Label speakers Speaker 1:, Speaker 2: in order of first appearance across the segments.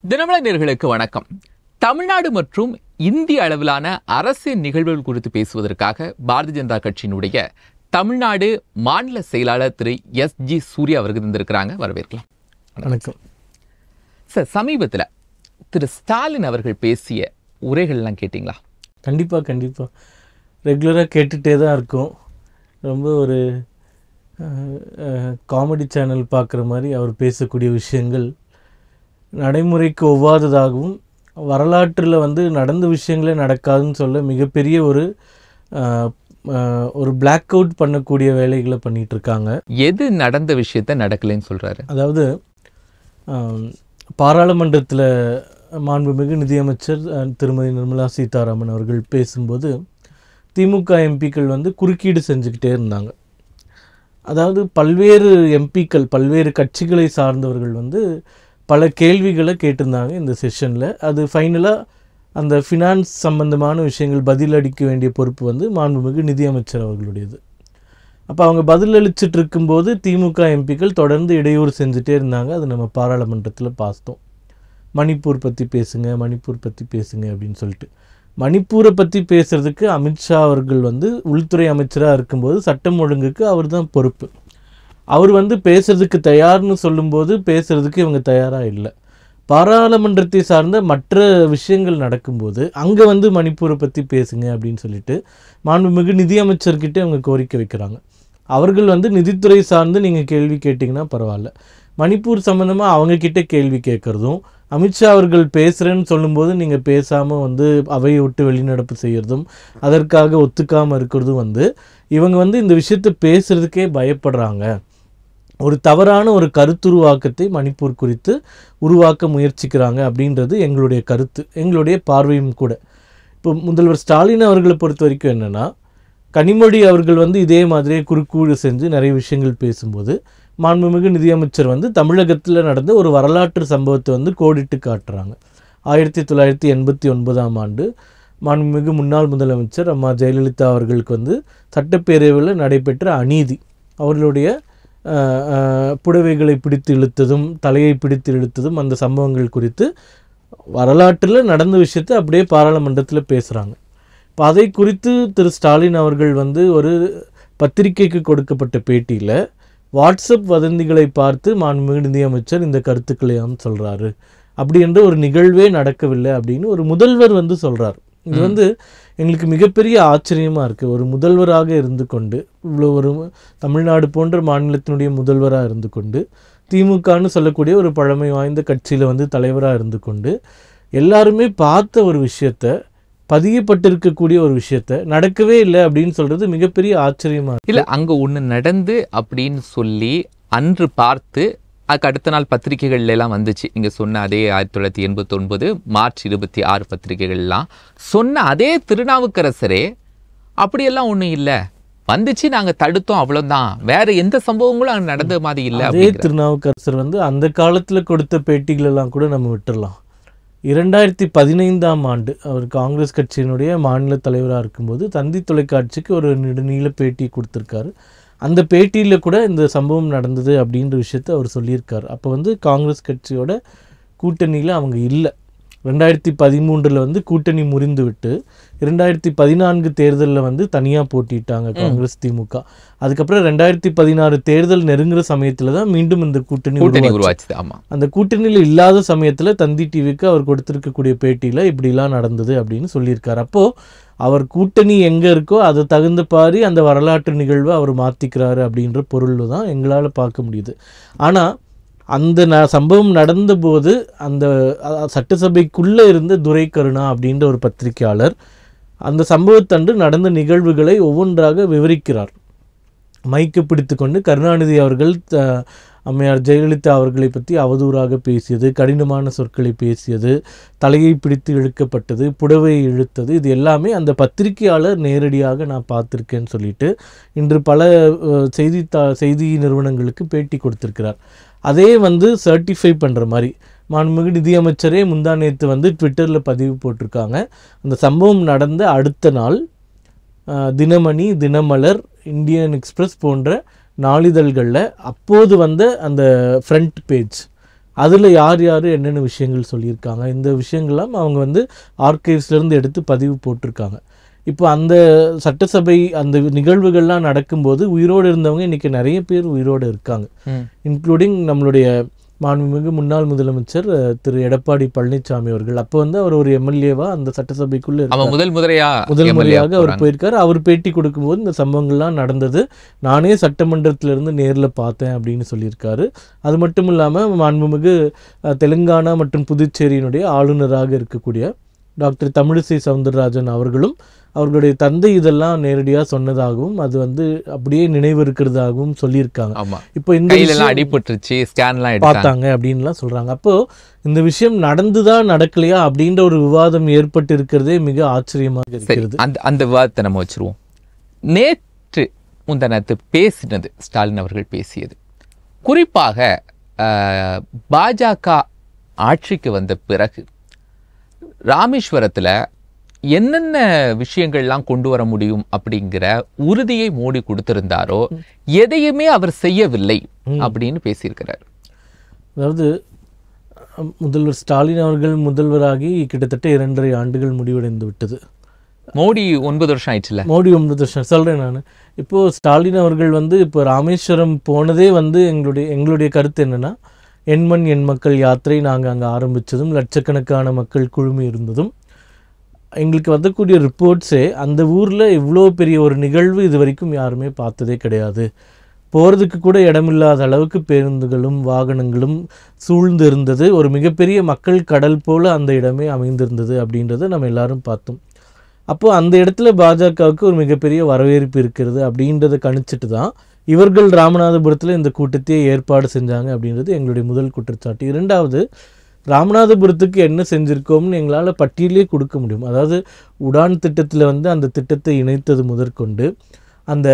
Speaker 1: தினமலை நேர்களுக்கு வணக்கம் தமிழ்நாடு மற்றும் இந்திய அளவிலான அரசியல் நிகழ்வுகள் குறித்து பேசுவதற்காக பாரதிய ஜனதா கட்சியினுடைய தமிழ்நாடு மாநில செயலாளர் திரு எஸ் ஜி சூர்யா அவர்கள் இருந்திருக்கிறாங்க வரவேற்கலாம்
Speaker 2: வணக்கம்
Speaker 1: சார் சமீபத்தில் திரு ஸ்டாலின் அவர்கள் பேசிய உரைகள்லாம் கேட்டிங்களா
Speaker 2: கண்டிப்பாக கண்டிப்பாக ரெகுலராக கேட்டுகிட்டே தான் இருக்கோம் ரொம்ப ஒரு காமெடி சேனல் பார்க்குற மாதிரி அவர் பேசக்கூடிய விஷயங்கள் நடைமுறைக்கு ஒவ்வாததாகவும் வரலாற்றில் வந்து நடந்த விஷயங்களே நடக்காதுன்னு சொல்ல மிகப்பெரிய ஒரு அஹ், அஹ், ஒரு பிளாக் அவுட் பண்ணக்கூடிய வேலைகளை பண்ணிட்டு இருக்காங்க
Speaker 1: எது நடந்த விஷயத்த நடக்கலைன்னு சொல்றாரு
Speaker 2: அதாவது பாராளுமன்றத்தில் மாண்புமிகு நிதியமைச்சர் அஹ், திருமதி நிர்மலா சீதாராமன் அவர்கள் பேசும்போது திமுக எம்பிக்கள் வந்து குறுக்கீடு செஞ்சுக்கிட்டே இருந்தாங்க அதாவது பல்வேறு எம்பிக்கள் பல்வேறு கட்சிகளை சார்ந்தவர்கள் வந்து பல கேள்விகளை கேட்டிருந்தாங்க இந்த செஷனில் அது ஃபைனலாக அந்த ஃபினான்ஸ் சம்பந்தமான விஷயங்கள் பதிலளிக்க வேண்டிய பொறுப்பு வந்து மாண்புமிகு நிதியமைச்சர் அவர்களுடையது அப்போ அவங்க பதிலளிச்சிட்டு இருக்கும்போது திமுக எம்பிக்கள் தொடர்ந்து இடையூறு செஞ்சுட்டே இருந்தாங்க அது நம்ம பாராளுமன்றத்தில் பார்த்தோம் மணிப்பூர் பற்றி பேசுங்க மணிப்பூர் பற்றி பேசுங்க அப்படின்னு சொல்லிட்டு மணிப்பூரை பற்றி பேசுறதுக்கு அமித்ஷா அவர்கள் வந்து உள்துறை அமைச்சராக இருக்கும்போது சட்டம் ஒழுங்குக்கு அவர் தான் பொறுப்பு அவர் வந்து பேசுறதுக்கு தயார்னு சொல்லும்போது பேசுறதுக்கு இவங்க தயாராக இல்லை பாராளுமன்றத்தை சார்ந்த மற்ற விஷயங்கள் நடக்கும்போது அங்கே வந்து மணிப்பூரை பற்றி பேசுங்க அப்படின்னு சொல்லிட்டு மாண்புமிகு நிதியமைச்சர்கிட்ட அவங்க கோரிக்கை வைக்கிறாங்க அவர்கள் வந்து நிதித்துறை சார்ந்து நீங்கள் கேள்வி கேட்டிங்கன்னா பரவாயில்ல மணிப்பூர் சம்மந்தமாக அவங்க கிட்ட கேள்வி கேட்குறதும் அமித்ஷா அவர்கள் பேசுகிறேன்னு சொல்லும்போது நீங்கள் பேசாமல் வந்து அவையை விட்டு வெளிநடப்பு செய்கிறதும் அதற்காக ஒத்துக்காமல் இருக்கிறதும் வந்து இவங்க வந்து இந்த விஷயத்தை பேசுறதுக்கே பயப்படுறாங்க ஒரு தவறான ஒரு கருத்துருவாக்கத்தை மணிப்பூர் குறித்து உருவாக்க முயற்சிக்கிறாங்க அப்படின்றது எங்களுடைய கருத்து எங்களுடைய பார்வையும் கூட இப்போ முதல்வர் ஸ்டாலின் அவர்களை பொறுத்த வரைக்கும் என்னென்னா கனிமொழி அவர்கள் வந்து இதே மாதிரியே குறுக்கூடு செஞ்சு நிறைய விஷயங்கள் பேசும்போது மாண்புமிகு நிதியமைச்சர் வந்து தமிழகத்தில் நடந்த ஒரு வரலாற்று சம்பவத்தை வந்து கோடிட்டு காட்டுறாங்க ஆயிரத்தி தொள்ளாயிரத்தி எண்பத்தி ஒன்பதாம் ஆண்டு மாண்புமிகு முன்னாள் முதலமைச்சர் அம்மா ஜெயலலிதா அவர்களுக்கு வந்து சட்டப்பேரவையில் நடைபெற்ற அநீதி அவர்களுடைய அஹ், அஹ், புடவைகளை பிடித்து இழுத்ததும் தலையை பிடித்து இழுத்ததும் அந்த சம்பவங்கள் குறித்து வரலாற்றில் நடந்த விஷயத்தை அப்படியே பாராளுமன்றத்தில் பேசுகிறாங்க இப்போ அதை குறித்து திரு ஸ்டாலின் அவர்கள் வந்து ஒரு பத்திரிகைக்கு கொடுக்கப்பட்ட பேட்டியில் வாட்ஸ்அப் வதந்திகளை பார்த்து மாண்புமிகு நிதியமைச்சர் இந்த கருத்துக்களையாம் சொல்கிறாரு அப்படி என்ற ஒரு நிகழ்வே நடக்கவில்லை அப்படின்னு ஒரு முதல்வர் வந்து சொல்கிறார் இது வந்து எங்களுக்கு மிகப்பெரிய ஆச்சரியமாக இருக்குது ஒரு முதல்வராக இருந்து கொண்டு இவ்வளோ ஒரு தமிழ்நாடு போன்ற மாநிலத்தினுடைய முதல்வராக இருந்து கொண்டு திமுகன்னு சொல்லக்கூடிய ஒரு பழமை வாய்ந்த கட்சியில் வந்து தலைவராக இருந்து கொண்டு எல்லாருமே பார்த்த ஒரு விஷயத்த பதியப்பட்டிருக்கக்கூடிய ஒரு விஷயத்த நடக்கவே இல்லை அப்படின்னு சொல்றது மிகப்பெரிய ஆச்சரியமா இருக்கு
Speaker 1: இல்ல அங்க ஒண்ணு நடந்து அப்படின்னு சொல்லி அன்று பார்த்து அதுக்கு அடுத்த நாள் பத்திரிகைகள்ல எல்லாம் வந்துச்சு நீங்க சொன்ன அதே ஆயிரத்தி தொள்ளாயிரத்தி எண்பத்தி ஒன்பது மார்ச் இருபத்தி ஆறு பத்திரிகைகள்லாம் சொன்ன அதே திருநாவுக்கரசரே அப்படியெல்லாம் ஒண்ணும் இல்ல வந்துச்சு நாங்க தடுத்தோம் அவ்வளவுதான் வேற எந்த சம்பவங்களும் அங்க நடந்த மாதிரி இல்ல
Speaker 2: அதே
Speaker 1: அப்படிங்கிற
Speaker 2: திருநாவுக்கரசர் வந்து அந்த காலத்துல கொடுத்த பேட்டிகள் எல்லாம் கூட நம்ம விட்டுறலாம் இரண்டாயிரத்தி பதினைந்தாம் ஆண்டு அவர் காங்கிரஸ் கட்சியினுடைய மாநில தலைவராக இருக்கும்போது தந்தி தொலைக்காட்சிக்கு ஒரு நெடுநீள பேட்டி கொடுத்துருக்காரு அந்த பேட்டியில் கூட இந்த சம்பவம் நடந்தது அப்படின்ற விஷயத்த அவர் சொல்லியிருக்காரு அப்போ வந்து காங்கிரஸ் கட்சியோட கூட்டணியில் அவங்க இல்லை ரெண்டாயிரத்தி பதிமூன்றில் வந்து கூட்டணி முறிந்து விட்டு இரண்டாயிரத்தி பதினான்கு தேர்தலில் வந்து தனியாக போட்டிட்டாங்க காங்கிரஸ் திமுக அதுக்கப்புறம் ரெண்டாயிரத்தி பதினாறு தேர்தல் நெருங்குற சமயத்தில் தான் மீண்டும் இந்த கூட்டணி
Speaker 1: கூட்டணி
Speaker 2: உருவாச்சு.
Speaker 1: உருவாச்சுது ஆமா
Speaker 2: அந்த கூட்டணியில் இல்லாத சமயத்தில் தந்தி டிவிக்கு அவர் கொடுத்திருக்கக்கூடிய பேட்டியில் இப்படிலாம் நடந்தது அப்படின்னு சொல்லியிருக்காரு அப்போது அவர் கூட்டணி எங்கே இருக்கோ அதை தகுந்த பாரி அந்த வரலாற்று நிகழ்வை அவர் மாற்றிக்கிறாரு அப்படின்ற பொருள் தான் எங்களால் பார்க்க முடியுது ஆனால் அந்த ந சம்பவம் நடந்தபோது அந்த அ- சட்டசபைக்குள்ளே இருந்த துரை கருணா அப்படின்ற ஒரு பத்திரிகையாளர் அந்த சம்பவத்தன்று நடந்த நிகழ்வுகளை ஒவ்வொன்றாக விவரிக்கிறார் மைக்கு பிடித்துக்கொண்டு கருணாநிதி அவர்கள் த- அம்மையார் ஜெயலலிதா அவர்களை பற்றி அவதூறாக பேசியது கடினமான சொற்களை பேசியது தலையை பிடித்து இழுக்கப்பட்டது புடவையை இழுத்தது இது எல்லாமே அந்த பத்திரிகையாளர் நேரடியாக நான் பார்த்துருக்கேன்னு சொல்லிட்டு இன்று பல அஹ், செய்தித்தா செய்தி நிறுவனங்களுக்கு பேட்டி கொடுத்திருக்கிறார் அதே வந்து சர்டிஃபை பண்ணுற மாதிரி மாண்புமிகு நிதியமைச்சரே முந்தா நேத்து வந்து ட்விட்டரில் பதிவு போட்டிருக்காங்க அந்த சம்பவம் நடந்த அடுத்த நாள் அஹ், தினமணி தினமலர் இந்தியன் எக்ஸ்பிரஸ் போன்ற நாளிதழ்களில் அப்போது வந்த அந்த ஃப்ரண்ட் பேஜ் அதில் யார் யார் என்னென்ன விஷயங்கள் சொல்லியிருக்காங்க இந்த விஷயங்கள்லாம் அவங்க வந்து ஆர்கைவ்ஸ்லேருந்து எடுத்து பதிவு போட்டிருக்காங்க இப்போ அந்த சட்டசபை அந்த நிகழ்வுகள்லாம் நடக்கும்போது உயிரோடு இருந்தவங்க இன்னைக்கு நிறைய பேர் உயிரோடு இருக்காங்க
Speaker 1: ம்.
Speaker 2: இன்க்ளூடிங் நம்மளுடைய மாண்புமிகு முன்னாள் முதலமைச்சர் அஹ், திரு எடப்பாடி பழனிசாமி அவர்கள் அப்போ வந்து அவர் ஒரு எம்எல்ஏவா அந்த சட்டசபைக்குள்ள இருக்கார்.
Speaker 1: அவன் முதல் முறையா
Speaker 2: முதல்
Speaker 1: MLA
Speaker 2: முறையாக அவர்
Speaker 1: போறாங்க.
Speaker 2: போயிருக்காரு அவர் பேட்டி கொடுக்கும்போது இந்த சம்பவங்கள்லாம் நடந்தது நானே சட்டமன்றத்துல இருந்து நேர்ல பார்த்தேன் அப்படின்னு சொல்லியிருக்காரு அது மட்டும் இல்லாம மாண்புமிகு அஹ், தெலுங்கானா மற்றும் புதுச்சேரியினுடைய ஆளுநராக இருக்கக்கூடிய டாக்டர் தமிழிசை சவுந்தரராஜன் அவர்களும் அவர்களுடைய தந்தை இதெல்லாம் நேரடியா சொன்னதாகவும் அது வந்து அப்படியே நினைவு இருக்கிறதாகவும் சொல்லியிருக்காங்க
Speaker 1: ஆமா
Speaker 2: இப்போ இந்த
Speaker 1: கையில எல்லாம்
Speaker 2: விஷயம்
Speaker 1: அடிபட்டுருச்சு ஸ்கேன்லாம் எடுத்தாங்க
Speaker 2: பார்த்தாங்க அப்படின்லாம் சொல்றாங்க அப்போ இந்த விஷயம் நடந்துதா நடக்கலையா அப்படின்ற ஒரு விவாதம் ஏற்பட்டு இருக்கிறதே மிக ஆச்சரியமாக
Speaker 1: சரி
Speaker 2: இருக்கிறது
Speaker 1: அந்த அந்த விவாதத்தை நம்ம வச்சிருவோம் நேற்று முந்தனத்து பேசினது ஸ்டாலின் அவர்கள் பேசியது குறிப்பாக அஹ், பாஜக ஆட்சிக்கு வந்த பிறகு ராமேஸ்வரத்துல என்னென்ன விஷயங்கள்லாம் கொண்டு வர முடியும் அப்படிங்கிற உறுதியை மோடி கொடுத்திருந்தாரோ எதையுமே அவர் செய்யவில்லை அப்படின்னு பேசியிருக்கிறார்
Speaker 2: அதாவது அஹ், முதல்வர் ஸ்டாலின் அவர்கள் முதல்வராகி கிட்டத்தட்ட இரண்டரை ஆண்டுகள் முடிவடைந்து விட்டது
Speaker 1: மோடி ஒன்பது வருஷம் ஆயிடுச்சுல
Speaker 2: மோடி ஒன்பது வருஷம் சொல்கிறேன் நான் இப்போ ஸ்டாலின் அவர்கள் வந்து இப்போ ராமேஸ்வரம் போனதே வந்து எங்களுடைய எங்களுடைய கருத்து என்னன்னா எண்மண் எண் மக்கள் யாத்திரை நாங்கள் அங்கே ஆரம்பித்ததும் லட்சக்கணக்கான மக்கள் குழுமி இருந்ததும் எங்களுக்கு வரக்கூடிய ரிப்போர்ட்ஸே அந்த ஊரில் இவ்வளோ பெரிய ஒரு நிகழ்வு இது வரைக்கும் யாருமே பார்த்ததே கிடையாது போகிறதுக்கு கூட இடமில்லாத அளவுக்கு பேருந்துகளும் வாகனங்களும் சூழ்ந்து இருந்தது ஒரு மிகப்பெரிய மக்கள் கடல் போல அந்த இடமே அமைந்திருந்தது அப்படின்றத நம்ம எல்லாரும் பார்த்தோம் அப்போ அந்த இடத்துல பாஜகவுக்கு ஒரு மிகப்பெரிய வரவேற்பு இருக்கிறது அப்படின்றத கணிச்சிட்டு தான் இவர்கள் ராமநாதபுரத்தில் இந்த கூட்டத்தையே ஏற்பாடு செஞ்சாங்க அப்படின்றது எங்களுடைய முதல் குற்றச்சாட்டு இரண்டாவது ராமநாதபுரத்துக்கு என்ன செஞ்சிருக்கோம்னு எங்களால் பட்டியலே கொடுக்க முடியும் அதாவது உடான் திட்டத்தில் வந்து அந்த திட்டத்தை இணைத்தது முதற்கொண்டு அந்த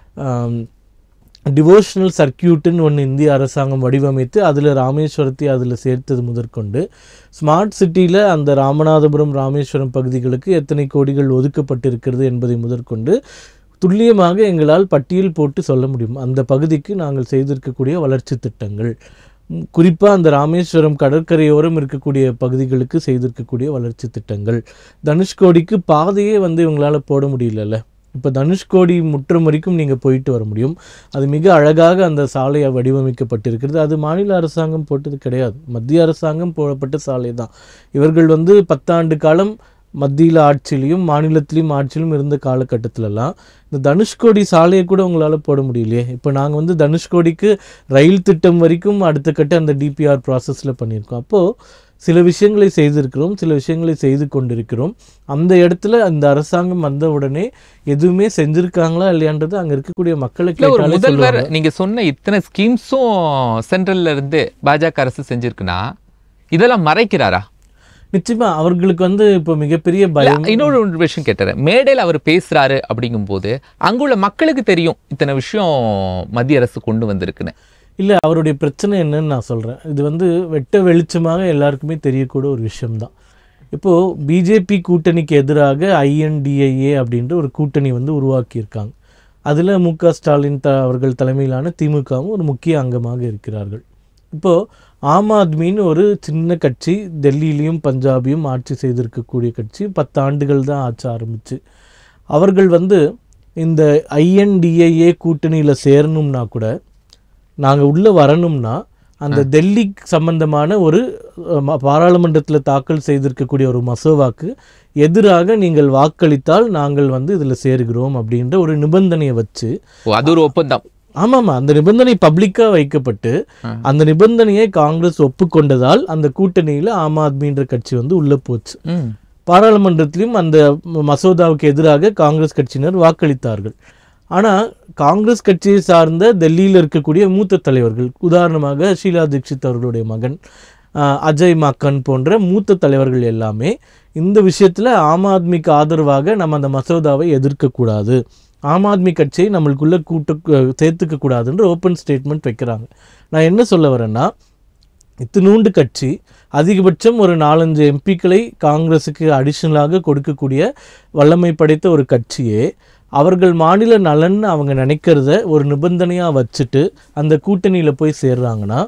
Speaker 2: டிவோஷனல் சர்க்கியூட்டுன்னு ஒன்று இந்திய அரசாங்கம் வடிவமைத்து அதில் ராமேஸ்வரத்தை அதில் சேர்த்தது முதற்கொண்டு ஸ்மார்ட் சிட்டியில் அந்த ராமநாதபுரம் ராமேஸ்வரம் பகுதிகளுக்கு எத்தனை கோடிகள் ஒதுக்கப்பட்டிருக்கிறது என்பதை முதற்கொண்டு துல்லியமாக எங்களால் பட்டியல் போட்டு சொல்ல முடியும் அந்த பகுதிக்கு நாங்கள் செய்திருக்கக்கூடிய வளர்ச்சி திட்டங்கள் குறிப்பாக அந்த ராமேஸ்வரம் கடற்கரையோரம் இருக்கக்கூடிய பகுதிகளுக்கு செய்திருக்கக்கூடிய வளர்ச்சி திட்டங்கள் தனுஷ்கோடிக்கு பாதையே வந்து இவங்களால் போட முடியலல்ல இப்போ தனுஷ்கோடி முற்றம் வரைக்கும் நீங்கள் போயிட்டு வர முடியும் அது மிக அழகாக அந்த சாலை வடிவமைக்கப்பட்டிருக்கிறது அது மாநில அரசாங்கம் போட்டது கிடையாது மத்திய அரசாங்கம் போடப்பட்ட சாலை தான் இவர்கள் வந்து பத்தாண்டு காலம் மத்தியில் ஆட்சியிலையும் மாநிலத்திலையும் ஆட்சியிலும் இருந்த காலகட்டத்திலலாம் இந்த தனுஷ்கோடி சாலையை கூட உங்களால் போட முடியலையே இப்போ நாங்கள் வந்து தனுஷ்கோடிக்கு ரயில் திட்டம் வரைக்கும் அடுத்த கட்ட அந்த டிபிஆர் ப்ராசஸில் பண்ணியிருக்கோம் அப்போது சில விஷயங்களை செய்திருக்கிறோம் சில விஷயங்களை செய்து கொண்டிருக்கிறோம் அந்த இடத்துல அந்த அரசாங்கம் வந்த உடனே எதுவுமே செஞ்சிருக்காங்களா இல்லையான்றது அங்கே இருக்கக்கூடிய மக்களை
Speaker 1: இல்ல ஒரு
Speaker 2: கேட்டாலே
Speaker 1: முதல்வர்
Speaker 2: சொல்லுவாங்க.
Speaker 1: நீங்க சொன்ன இத்தனை ஸ்கீம்ஸும் சென்ட்ரல்ல இருந்து பாஜக அரசு செஞ்சிருக்குன்னா இதெல்லாம் மறைக்கிறாரா
Speaker 2: நிச்சயமா அவர்களுக்கு வந்து இப்போ மிகப்பெரிய
Speaker 1: இல்ல,
Speaker 2: பயம்
Speaker 1: இன்னொரு ஒரு விஷயம் கேட்டாரு மேடையில் அவர் பேசுறாரு அப்படிங்கும்போது அங்குள்ள மக்களுக்கு தெரியும் இத்தனை விஷயம் மத்திய அரசு கொண்டு வந்திருக்குன்னு
Speaker 2: இல்லை அவருடைய பிரச்சனை என்னன்னு நான் சொல்கிறேன் இது வந்து வெட்ட வெளிச்சமாக எல்லாருக்குமே தெரியக்கூடிய ஒரு விஷயம்தான் இப்போது பிஜேபி கூட்டணிக்கு எதிராக ஐஎன்டிஐஏ அப்படின்ற ஒரு கூட்டணி வந்து உருவாக்கியிருக்காங்க அதில் மு க ஸ்டாலின் த அவர்கள் தலைமையிலான திமுகவும் ஒரு முக்கிய அங்கமாக இருக்கிறார்கள் இப்போது ஆம் ஆத்மின்னு ஒரு சின்ன கட்சி டெல்லியிலையும் பஞ்சாபையும் ஆட்சி செய்திருக்கக்கூடிய கட்சி பத்து ஆண்டுகள் தான் ஆட்சி ஆரம்பிச்சு அவர்கள் வந்து இந்த ஐஎன்டிஏஏ கூட்டணியில் சேரணும்னா கூட நாங்கள் உள்ளே வரணும்னா அந்த டெல்லி சம்பந்தமான ஒரு பாராளுமன்றத்தில் தாக்கல் செய்திருக்கக்கூடிய ஒரு மசோவாக்கு எதிராக நீங்கள் வாக்களித்தால் நாங்கள் வந்து இதில் சேருகிறோம் அப்படின்ற ஒரு நிபந்தனையை வச்சு
Speaker 1: ஓ, அது ஒரு ஒப்பந்தம்
Speaker 2: ஆமாம்மா அந்த நிபந்தனை பப்ளிக்காக வைக்கப்பட்டு
Speaker 1: ஆ.
Speaker 2: அந்த நிபந்தனையை காங்கிரஸ் ஒப்புக்கொண்டதால் அந்த கூட்டணியில் ஆம் ஆத்மின்ற கட்சி வந்து உள்ளே போச்சு
Speaker 1: ம்.
Speaker 2: பாராளுமன்றத்திலும் அந்த மசோதாவுக்கு எதிராக காங்கிரஸ் கட்சியினர் வாக்களித்தார்கள் ஆனால் காங்கிரஸ் கட்சியை சார்ந்த டெல்லியில் இருக்கக்கூடிய மூத்த தலைவர்கள் உதாரணமாக ஷீலா தீக்ஷித் அவர்களுடைய மகன் ஆஹ், அஜய் மக்கன் போன்ற மூத்த தலைவர்கள் எல்லாமே இந்த விஷயத்தில் ஆம் ஆத்மிக்கு ஆதரவாக நம்ம அந்த மசோதாவை எதிர்க்கக்கூடாது ஆம் ஆத்மி கட்சியை நம்மளுக்குள்ள கூட்டு சேர்த்துக்க கூடாதுன்ற ஓப்பன் ஸ்டேட்மெண்ட் வைக்கிறாங்க நான் என்ன சொல்ல வரேன்னா இத்தினூண்டு கட்சி அதிகபட்சம் ஒரு நாலஞ்சு எம்பிக்களை காங்கிரஸுக்கு அடிஷனலாக கொடுக்கக்கூடிய வல்லமை படைத்த ஒரு கட்சியே அவர்கள் மாநில நலன் அவங்க நினைக்கிறத ஒரு நிபந்தனையாக வச்சுட்டு அந்த கூட்டணியில் போய் சேர்றாங்கன்னா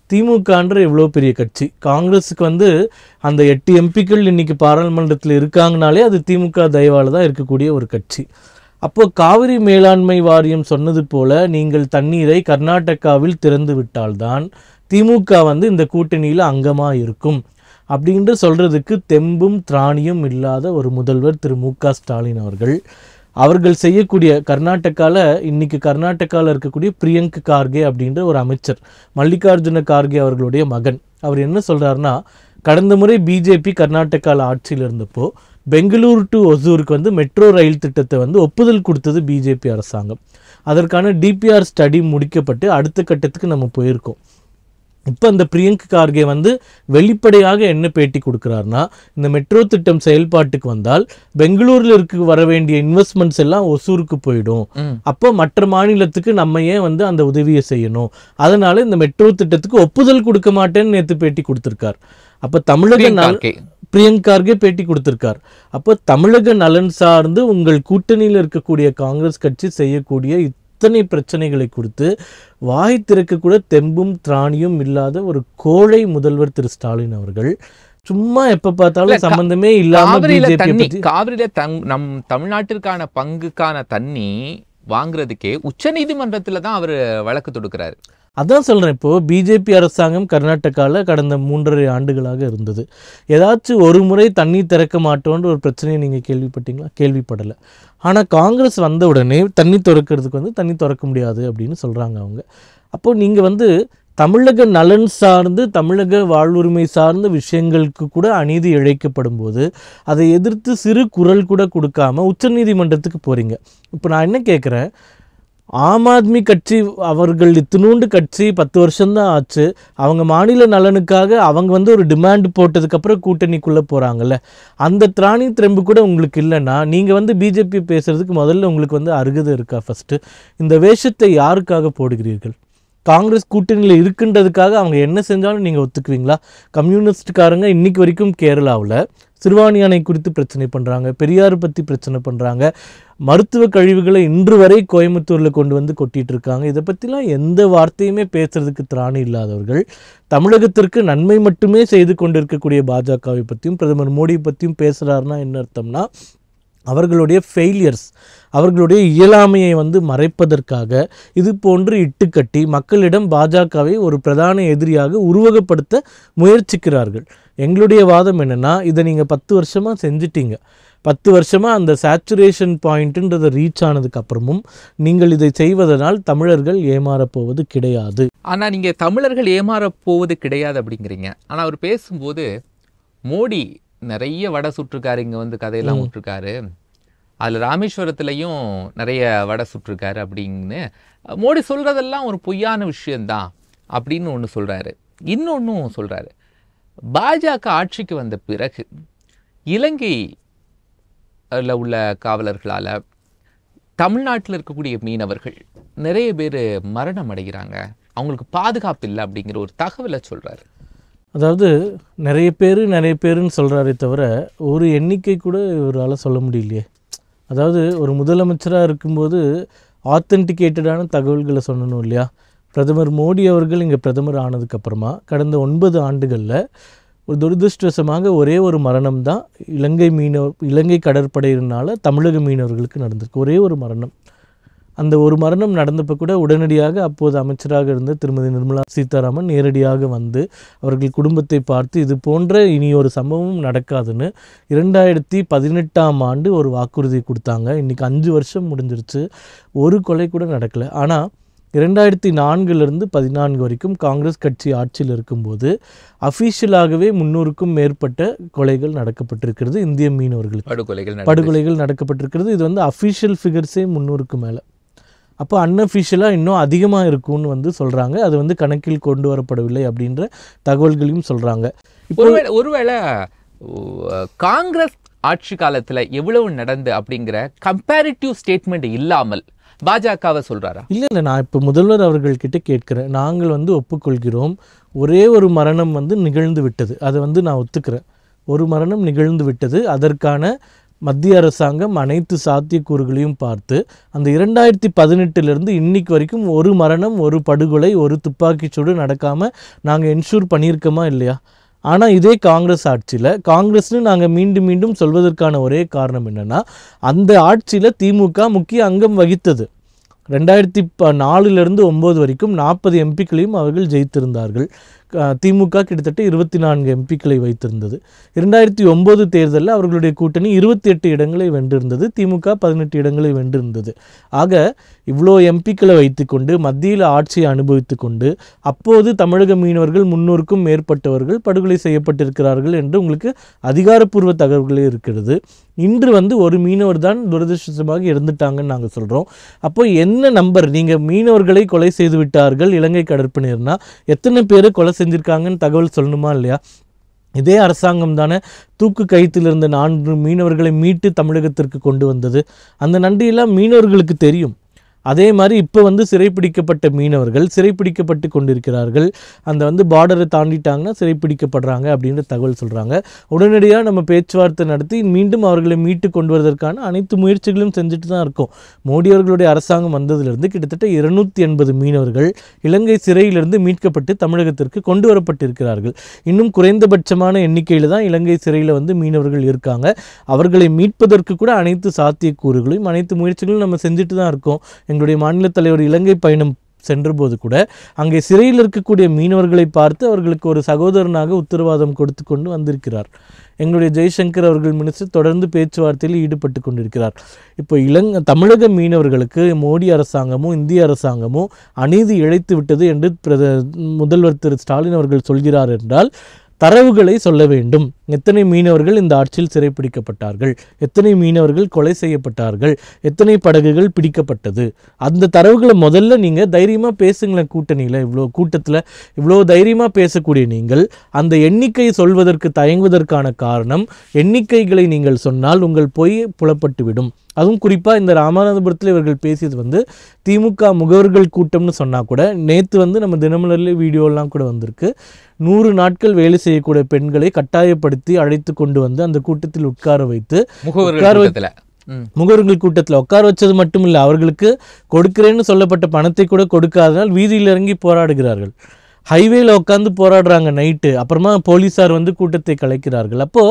Speaker 2: திமுகன்ற இவ்வளோ பெரிய கட்சி காங்கிரஸுக்கு வந்து அந்த எட்டு எம்பிக்கள் இன்னைக்கு பாராளுமன்றத்தில் இருக்காங்கனாலே அது திமுக தயவால தான் இருக்கக்கூடிய ஒரு கட்சி அப்போ காவிரி மேலாண்மை வாரியம் சொன்னது போல நீங்கள் தண்ணீரை கர்நாடகாவில் திறந்து விட்டால்தான் திமுக வந்து இந்த கூட்டணியில் அங்கமா இருக்கும் அப்படின்ட்டு சொல்றதுக்கு தெம்பும் திராணியும் இல்லாத ஒரு முதல்வர் திரு மு க ஸ்டாலின் அவர்கள் அவர்கள் செய்யக்கூடிய கர்நாடகாவில் இன்னைக்கு கர்நாடகாவில் இருக்கக்கூடிய பிரியங்க் கார்கே அப்படின்ற ஒரு அமைச்சர் மல்லிகார்ஜுன கார்கே அவர்களுடைய மகன் அவர் என்ன சொல்றாருன்னா கடந்த முறை பிஜேபி கர்நாடகாவில் ஆட்சியில் இருந்தப்போ பெங்களூர் டு ஒசூருக்கு வந்து மெட்ரோ ரயில் திட்டத்தை வந்து ஒப்புதல் கொடுத்தது பிஜேபி அரசாங்கம் அதற்கான டிபிஆர் ஸ்டடி முடிக்கப்பட்டு அடுத்த கட்டத்துக்கு நம்ம போயிருக்கோம் இப்போ இந்த பிரியங்க் கார்கே வந்து வெளிப்படையாக என்ன பேட்டி கொடுக்குறாருன்னா இந்த மெட்ரோ திட்டம் செயல்பாட்டுக்கு வந்தால் பெங்களூரில் இருக்க வர வேண்டிய இன்வெஸ்ட்மெண்ட்ஸ் எல்லாம் ஒசூருக்கு போயிடும்
Speaker 1: ம்.
Speaker 2: அப்போ மற்ற மாநிலத்துக்கு நம்ம ஏன் வந்து அந்த உதவியை செய்யணும் அதனால இந்த மெட்ரோ திட்டத்துக்கு ஒப்புதல் கொடுக்க மாட்டேன்னு நேற்று பேட்டி கொடுத்திருக்கார் அப்போ தமிழக
Speaker 1: பிரியங்கா
Speaker 2: நல-
Speaker 1: கார்கே.
Speaker 2: பிரியங்கார்கே பேட்டி கொடுத்திருக்கார் அப்போ தமிழக நலன் சார்ந்து உங்கள் கூட்டணியில் இருக்கக்கூடிய காங்கிரஸ் கட்சி செய்யக்கூடிய இத்தனை பிரச்சனைகளை கொடுத்து வாய் திறக்க கூட தெம்பும் திராணியும் இல்லாத ஒரு கோழை முதல்வர் திரு ஸ்டாலின் அவர்கள் சும்மா எப்ப
Speaker 1: இல்ல,
Speaker 2: பார்த்தாலும்
Speaker 1: கா-
Speaker 2: சம்பந்தமே இல்லாம
Speaker 1: காவிரியில
Speaker 2: பிஜேபி
Speaker 1: தண்ணி
Speaker 2: பத்தி
Speaker 1: காவிரியில தங் நம் தமிழ்நாட்டிற்கான பங்குக்கான தண்ணி வாங்குறதுக்கே உச்சநீதிமன்றத்துல தான் அவர் வழக்கு தொடுக்கிறாரு
Speaker 2: அதான் சொல்றேன் இப்போ பிஜேபி அரசாங்கம் கர்நாடகால கடந்த மூன்றரை ஆண்டுகளாக இருந்தது ஏதாச்சும் ஒரு முறை தண்ணி திறக்க மாட்டோன்ற ஒரு பிரச்சனையை நீங்க கேள்விப்பட்டீங்களா கேள்விப்படலை ஆனா காங்கிரஸ் வந்த உடனே தண்ணி திறக்கிறதுக்கு வந்து தண்ணி திறக்க முடியாது அப்படின்னு சொல்றாங்க அவங்க அப்போ நீங்க வந்து தமிழக நலன் சார்ந்து தமிழக வாழ்வுரிமை சார்ந்த விஷயங்களுக்கு கூட அநீதி இழைக்கப்படும் போது அதை எதிர்த்து சிறு குரல் கூட கொடுக்காம உச்சநீதிமன்றத்துக்கு போறீங்க இப்போ நான் என்ன கேட்குறேன் ஆம் ஆத்மி கட்சி அவர்கள் இத்தினூண்டு கட்சி பத்து வருஷம்தான் ஆச்சு அவங்க மாநில நலனுக்காக அவங்க வந்து ஒரு டிமாண்ட் போட்டதுக்கப்புறம் கூட்டணிக்குள்ளே போகிறாங்கல்ல அந்த திராணி திரம்பு கூட உங்களுக்கு இல்லைன்னா நீங்கள் வந்து பிஜேபி பேசுறதுக்கு முதல்ல உங்களுக்கு வந்து அருகதை இருக்கா ஃபஸ்ட்டு இந்த வேஷத்தை யாருக்காக போடுகிறீர்கள் காங்கிரஸ் கூட்டணியில் இருக்குன்றதுக்காக அவங்க என்ன செஞ்சாலும் நீங்கள் ஒத்துக்குவீங்களா கம்யூனிஸ்ட்காரங்க இன்னைக்கு வரைக்கும் கேரளாவில் சிறுவாணி அணை குறித்து பிரச்சனை பண்ணுறாங்க பெரியார் பற்றி பிரச்சனை பண்ணுறாங்க மருத்துவ கழிவுகளை இன்று வரை கோயம்புத்தூரில் கொண்டு வந்து கொட்டிட்டு இருக்காங்க இதை பற்றிலாம் எந்த வார்த்தையுமே பேசுறதுக்கு திராணி இல்லாதவர்கள் தமிழகத்திற்கு நன்மை மட்டுமே செய்து கொண்டிருக்கக்கூடிய பாஜகவை பற்றியும் பிரதமர் மோடியை பற்றியும் பேசுகிறாருன்னா என்ன அர்த்தம்னா அவர்களுடைய ஃபெயிலியர்ஸ் அவர்களுடைய இயலாமையை வந்து மறைப்பதற்காக இது போன்று இட்டுக்கட்டி மக்களிடம் பாஜகவை ஒரு பிரதான எதிரியாக உருவகப்படுத்த முயற்சிக்கிறார்கள் எங்களுடைய வாதம் என்னன்னா இதை நீங்கள் பத்து வருஷமாக செஞ்சிட்டீங்க பத்து வருஷமாக அந்த சேச்சுரேஷன் பாயிண்ட்டுன்றதை ரீச் ஆனதுக்கு அப்புறமும் நீங்கள் இதை செய்வதனால் தமிழர்கள் ஏமாறப் போவது கிடையாது
Speaker 1: ஆனா நீங்க தமிழர்கள் ஏமாறப் போவது கிடையாது அப்படிங்கிறீங்க ஆனா அவர் பேசும்போது மோடி நிறைய வடை சுட்டிருக்காரு இங்க வந்து கதையெல்லாம் விட்டுருக்காரு அதுல ராமேஸ்வரத்துலயும் நிறைய வடை சுட்டிருக்காரு அப்படின்னு மோடி சொல்றதெல்லாம் ஒரு பொய்யான விஷயம்தான் அப்படின்னு ஒண்ணு சொல்றாரு இன்னொன்னும் சொல்றாரு பாஜக ஆட்சிக்கு வந்த பிறகு இலங்கை ல உள்ள காவலர்களால தமிழ்நாட்டில் இருக்கக்கூடிய மீனவர்கள் நிறைய பேர் மரணம் அடைகிறாங்க அவங்களுக்கு பாதுகாப்பு இல்லை அப்படிங்கிற ஒரு தகவலை சொல்றாரு
Speaker 2: அதாவது நிறைய பேர் நிறைய பேருன்னு சொல்கிறாரே தவிர ஒரு எண்ணிக்கை கூட இவரால் சொல்ல முடியலையே அதாவது ஒரு முதலமைச்சராக இருக்கும்போது ஆத்தென்டிகேட்டடான தகவல்களை சொல்லணும் இல்லையா பிரதமர் மோடி அவர்கள் இங்கே பிரதமர் ஆனதுக்கப்புறமா கடந்த ஒன்பது ஆண்டுகளில் ஒரு துரதிருஷ்டவசமாக ஒரே ஒரு மரணம் தான் இலங்கை மீனவர் இலங்கை கடற்படையினால தமிழக மீனவர்களுக்கு நடந்திருக்கு ஒரே ஒரு மரணம் அந்த ஒரு மரணம் நடந்தப்போ கூட உடனடியாக அப்போது அமைச்சராக இருந்த திருமதி நிர்மலா சீதாராமன் நேரடியாக வந்து அவர்கள் குடும்பத்தை பார்த்து இது போன்ற இனி ஒரு சம்பவம் நடக்காதுன்னு இரண்டாயிரத்தி பதினெட்டாம் ஆண்டு ஒரு வாக்குறுதி கொடுத்தாங்க இன்றைக்கி அஞ்சு வருஷம் முடிஞ்சிருச்சு ஒரு கொலை கூட நடக்கலை ஆனால் இரண்டாயிரத்தி நான்குலேருந்து பதினான்கு வரைக்கும் காங்கிரஸ் கட்சி ஆட்சியில் இருக்கும்போது அஃபீஷியலாகவே முன்னூறுக்கும் மேற்பட்ட கொலைகள் நடக்கப்பட்டிருக்கிறது இந்திய மீனவர்களுக்கு
Speaker 1: படுகொலைகள் நடந்து-
Speaker 2: படுகொலைகள் நடக்கப்பட்டிருக்கிறது இது வந்து அஃபீஷியல் ஃபிகர்ஸே முந்நூறுக்கு மேலே அப்போ அன்அஃபிஷியலாக இன்னும் அதிகமாக இருக்கும்னு வந்து சொல்கிறாங்க அது வந்து கணக்கில் கொண்டு வரப்படவில்லை அப்படின்ற தகவல்களையும் சொல்கிறாங்க இப்போ
Speaker 1: ஒருவேளை ஒருவேளை ஓ, காங்கிரஸ் ஆட்சி காலத்துல எவ்வளவு நடந்து அப்படிங்கிற கம்பேரிட்டிவ் ஸ்டேட்மெண்ட் இல்லாமல் பாஜகவை சொல்றாரா
Speaker 2: இல்லை இல்லை நான் இப்போ முதல்வர் அவர்கள்கிட்ட கேட்கிறேன் நாங்கள் வந்து ஒப்புக்கொள்கிறோம் ஒரே ஒரு மரணம் வந்து நிகழ்ந்து விட்டது அதை வந்து நான் ஒத்துக்கிறேன் ஒரு மரணம் நிகழ்ந்து விட்டது அதற்கான மத்திய அரசாங்கம் அனைத்து சாத்தியக்கூறுகளையும் பார்த்து அந்த இரண்டாயிரத்தி பதினெட்டுலேருந்து இன்னைக்கு வரைக்கும் ஒரு மரணம் ஒரு படுகொலை ஒரு துப்பாக்கிச்சூடு நடக்காமல் நாங்கள் என்ஷூர் பண்ணியிருக்கோமா இல்லையா ஆனால் இதே காங்கிரஸ் ஆட்சியில் காங்கிரஸ்னு நாங்கள் மீண்டும் மீண்டும் சொல்வதற்கான ஒரே காரணம் என்னென்னா அந்த ஆட்சியில் திமுக முக்கிய அங்கம் வகித்தது ரெண்டாயிரத்தி ப நாலுலேருந்து ஒம்பது வரைக்கும் நாற்பது எம்பிக்களையும் அவர்கள் ஜெயித்திருந்தார்கள் க- திமுக கிட்டத்தட்ட இருபத்தி நான்கு எம்பிக்களை வைத்திருந்தது இரண்டாயிரத்தி ஒம்பது தேர்தலில் அவர்களுடைய கூட்டணி இருபத்தி எட்டு இடங்களை வென்றிருந்தது திமுக பதினெட்டு இடங்களை வென்றிருந்தது ஆக இவ்வளோ எம்பிக்களை வைத்துக்கொண்டு மத்தியில் ஆட்சியை அனுபவித்து கொண்டு அப்போது தமிழக மீனவர்கள் முன்னூறுக்கும் மேற்பட்டவர்கள் படுகொலை செய்யப்பட்டிருக்கிறார்கள் என்று உங்களுக்கு அதிகாரப்பூர்வ தகவல்களே இருக்கிறது இன்று வந்து ஒரு மீனவர் தான் துரதிருஷ்டமாக இறந்துட்டாங்கன்னு நாங்கள் சொல்கிறோம் அப்போ என்ன நம்பர் நீங்கள் மீனவர்களை கொலை செய்து விட்டார்கள் இலங்கை கடற்படையினர்னா எத்தனை பேர் கொலை செஞ்சுருக்காங்கன்னு தகவல் சொல்லணுமா இல்லையா இதே அரசாங்கம் தானே தூக்கு கயிற்றில் இருந்த நான்கு மீனவர்களை மீட்டு தமிழகத்திற்கு கொண்டு வந்தது அந்த நன்றியெல்லாம் மீனவர்களுக்கு தெரியும் அதே மாதிரி இப்போ வந்து சிறைப்பிடிக்கப்பட்ட மீனவர்கள் சிறைப்பிடிக்கப்பட்டு கொண்டிருக்கிறார்கள் அந்த வந்து பார்டரை தாண்டிட்டாங்கன்னா சிறைப்பிடிக்கப்படுறாங்க அப்படின்ற தகவல் சொல்கிறாங்க உடனடியாக நம்ம பேச்சுவார்த்தை நடத்தி மீண்டும் அவர்களை மீட்டு கொண்டு வருவதற்கான அனைத்து முயற்சிகளும் செஞ்சுட்டு தான் இருக்கோம் மோடி அவர்களுடைய அரசாங்கம் வந்ததிலிருந்து கிட்டத்தட்ட இருநூத்தி எண்பது மீனவர்கள் இலங்கை சிறையிலிருந்து மீட்கப்பட்டு தமிழகத்திற்கு கொண்டு வரப்பட்டிருக்கிறார்கள் இன்னும் குறைந்தபட்சமான எண்ணிக்கையில் தான் இலங்கை சிறையில் வந்து மீனவர்கள் இருக்காங்க அவர்களை மீட்பதற்கு கூட அனைத்து சாத்தியக்கூறுகளையும் அனைத்து முயற்சிகளும் நம்ம செஞ்சுட்டு தான் இருக்கோம் எங்களுடைய மாநில தலைவர் இலங்கை பயணம் சென்றபோது கூட அங்கே சிறையில் இருக்கக்கூடிய மீனவர்களை பார்த்து அவர்களுக்கு ஒரு சகோதரனாக உத்தரவாதம் கொடுத்து கொண்டு வந்திருக்கிறார் எங்களுடைய ஜெய்சங்கர் அவர்கள் மினிஸ்டர் தொடர்ந்து பேச்சுவார்த்தையில் ஈடுபட்டு கொண்டிருக்கிறார் இப்போ இலங்கை தமிழக மீனவர்களுக்கு மோடி அரசாங்கமும் இந்திய அரசாங்கமும் அநீதி இழைத்து விட்டது என்று பிரத முதல்வர் திரு ஸ்டாலின் அவர்கள் சொல்கிறார் என்றால் தரவுகளை சொல்ல வேண்டும் எத்தனை மீனவர்கள் இந்த ஆட்சியில் சிறைப்பிடிக்கப்பட்டார்கள் எத்தனை மீனவர்கள் கொலை செய்யப்பட்டார்கள் எத்தனை படகுகள் பிடிக்கப்பட்டது அந்த தரவுகளை முதல்ல நீங்கள் தைரியமாக பேசுங்களேன் கூட்டணியில் இவ்வளோ கூட்டத்தில் இவ்வளோ தைரியமாக பேசக்கூடிய நீங்கள் அந்த எண்ணிக்கை சொல்வதற்கு தயங்குவதற்கான காரணம் எண்ணிக்கைகளை நீங்கள் சொன்னால் உங்கள் பொய் புலப்பட்டுவிடும் அதுவும் குறிப்பாக இந்த ராமநாதபுரத்தில் இவர்கள் பேசியது வந்து திமுக முகவர்கள் கூட்டம்னு சொன்னால் கூட நேற்று வந்து நம்ம தினமலரில் வீடியோலாம் கூட வந்திருக்கு நூறு நாட்கள் வேலை செய்யக்கூடிய பெண்களை கட்டாயப்படுத்தி அழைத்து கொண்டு வந்து அந்த கூட்டத்தில் உட்கார வைத்து
Speaker 1: முகவர்கள்
Speaker 2: உட்கார வை-
Speaker 1: கூட்டத்துல ம்.
Speaker 2: முகவர்கள் கூட்டத்தில் உட்கார வச்சது மட்டும் இல்லை அவர்களுக்கு கொடுக்கிறேன்னு சொல்லப்பட்ட பணத்தை கூட கொடுக்காதனால் வீதியில் இறங்கி போராடுகிறார்கள் ஹைவேல உட்காந்து போராடுறாங்க நைட்டு அப்புறமா போலீஸார் வந்து கூட்டத்தை கலைக்கிறார்கள் அப்போ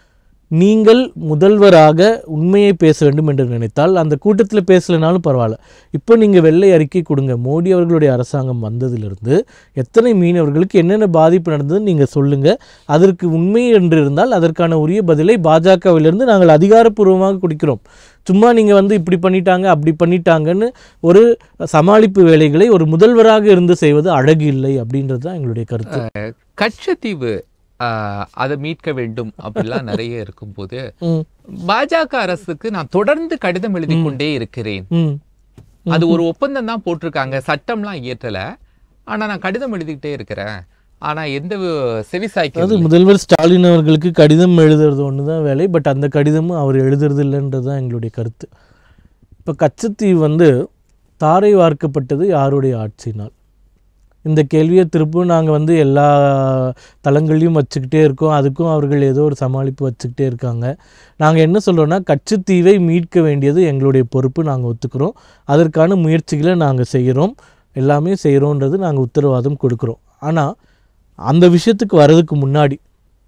Speaker 2: நீங்கள் முதல்வராக உண்மையை பேச வேண்டும் என்று நினைத்தால் அந்த கூட்டத்தில் பேசலைனாலும் பரவாயில்ல இப்போ நீங்கள் வெள்ளை அறிக்கை கொடுங்க மோடி அவர்களுடைய அரசாங்கம் வந்ததிலிருந்து எத்தனை மீனவர்களுக்கு என்னென்ன பாதிப்பு நடந்ததுன்னு நீங்கள் சொல்லுங்கள் அதற்கு உண்மை என்று இருந்தால் அதற்கான உரிய பதிலை பாஜகவிலிருந்து நாங்கள் அதிகாரப்பூர்வமாக கொடுக்கிறோம் சும்மா நீங்கள் வந்து இப்படி பண்ணிட்டாங்க அப்படி பண்ணிட்டாங்கன்னு ஒரு சமாளிப்பு வேலைகளை ஒரு முதல்வராக இருந்து செய்வது அழகு இல்லை அப்படின்றது தான் எங்களுடைய கருத்து
Speaker 1: கட்சத்தீவு ஆஹ், அதை மீட்க வேண்டும் அப்படிலாம் நிறைய இருக்கும்போது
Speaker 2: ம்
Speaker 1: பாஜக அரசுக்கு நான் தொடர்ந்து கடிதம் எழுதி கொண்டே இருக்கிறேன்
Speaker 2: ம்
Speaker 1: அது ஒரு ஒப்பந்தம் தான் போட்டிருக்காங்க சட்டம்லாம் இயற்றல ஆனா நான் கடிதம் எழுதிக்கிட்டே இருக்கிறேன் ஆனா எந்த செவிசாய்க்கு
Speaker 2: அதாவது முதல்வர் ஸ்டாலின் அவர்களுக்கு கடிதம் எழுதுறது ஒன்று தான் வேலை பட் அந்த கடிதமும் அவர் எழுதுறது இல்லைன்றது தான் எங்களுடைய கருத்து இப்போ கச்சத்தீவு வந்து தாரை வார்க்கப்பட்டது யாருடைய ஆட்சினால் இந்த கேள்வியை திருப்பும் நாங்கள் வந்து எல்லா தளங்களையும் வச்சுக்கிட்டே இருக்கோம் அதுக்கும் அவர்கள் ஏதோ ஒரு சமாளிப்பு வச்சுக்கிட்டே இருக்காங்க நாங்கள் என்ன சொல்கிறோன்னா கச்சத்தீவை மீட்க வேண்டியது எங்களுடைய பொறுப்பு நாங்கள் ஒத்துக்கிறோம் அதற்கான முயற்சிகளை நாங்கள் செய்கிறோம் எல்லாமே செய்கிறோன்றது நாங்கள் உத்தரவாதம் கொடுக்குறோம் ஆனால் அந்த விஷயத்துக்கு வர்றதுக்கு முன்னாடி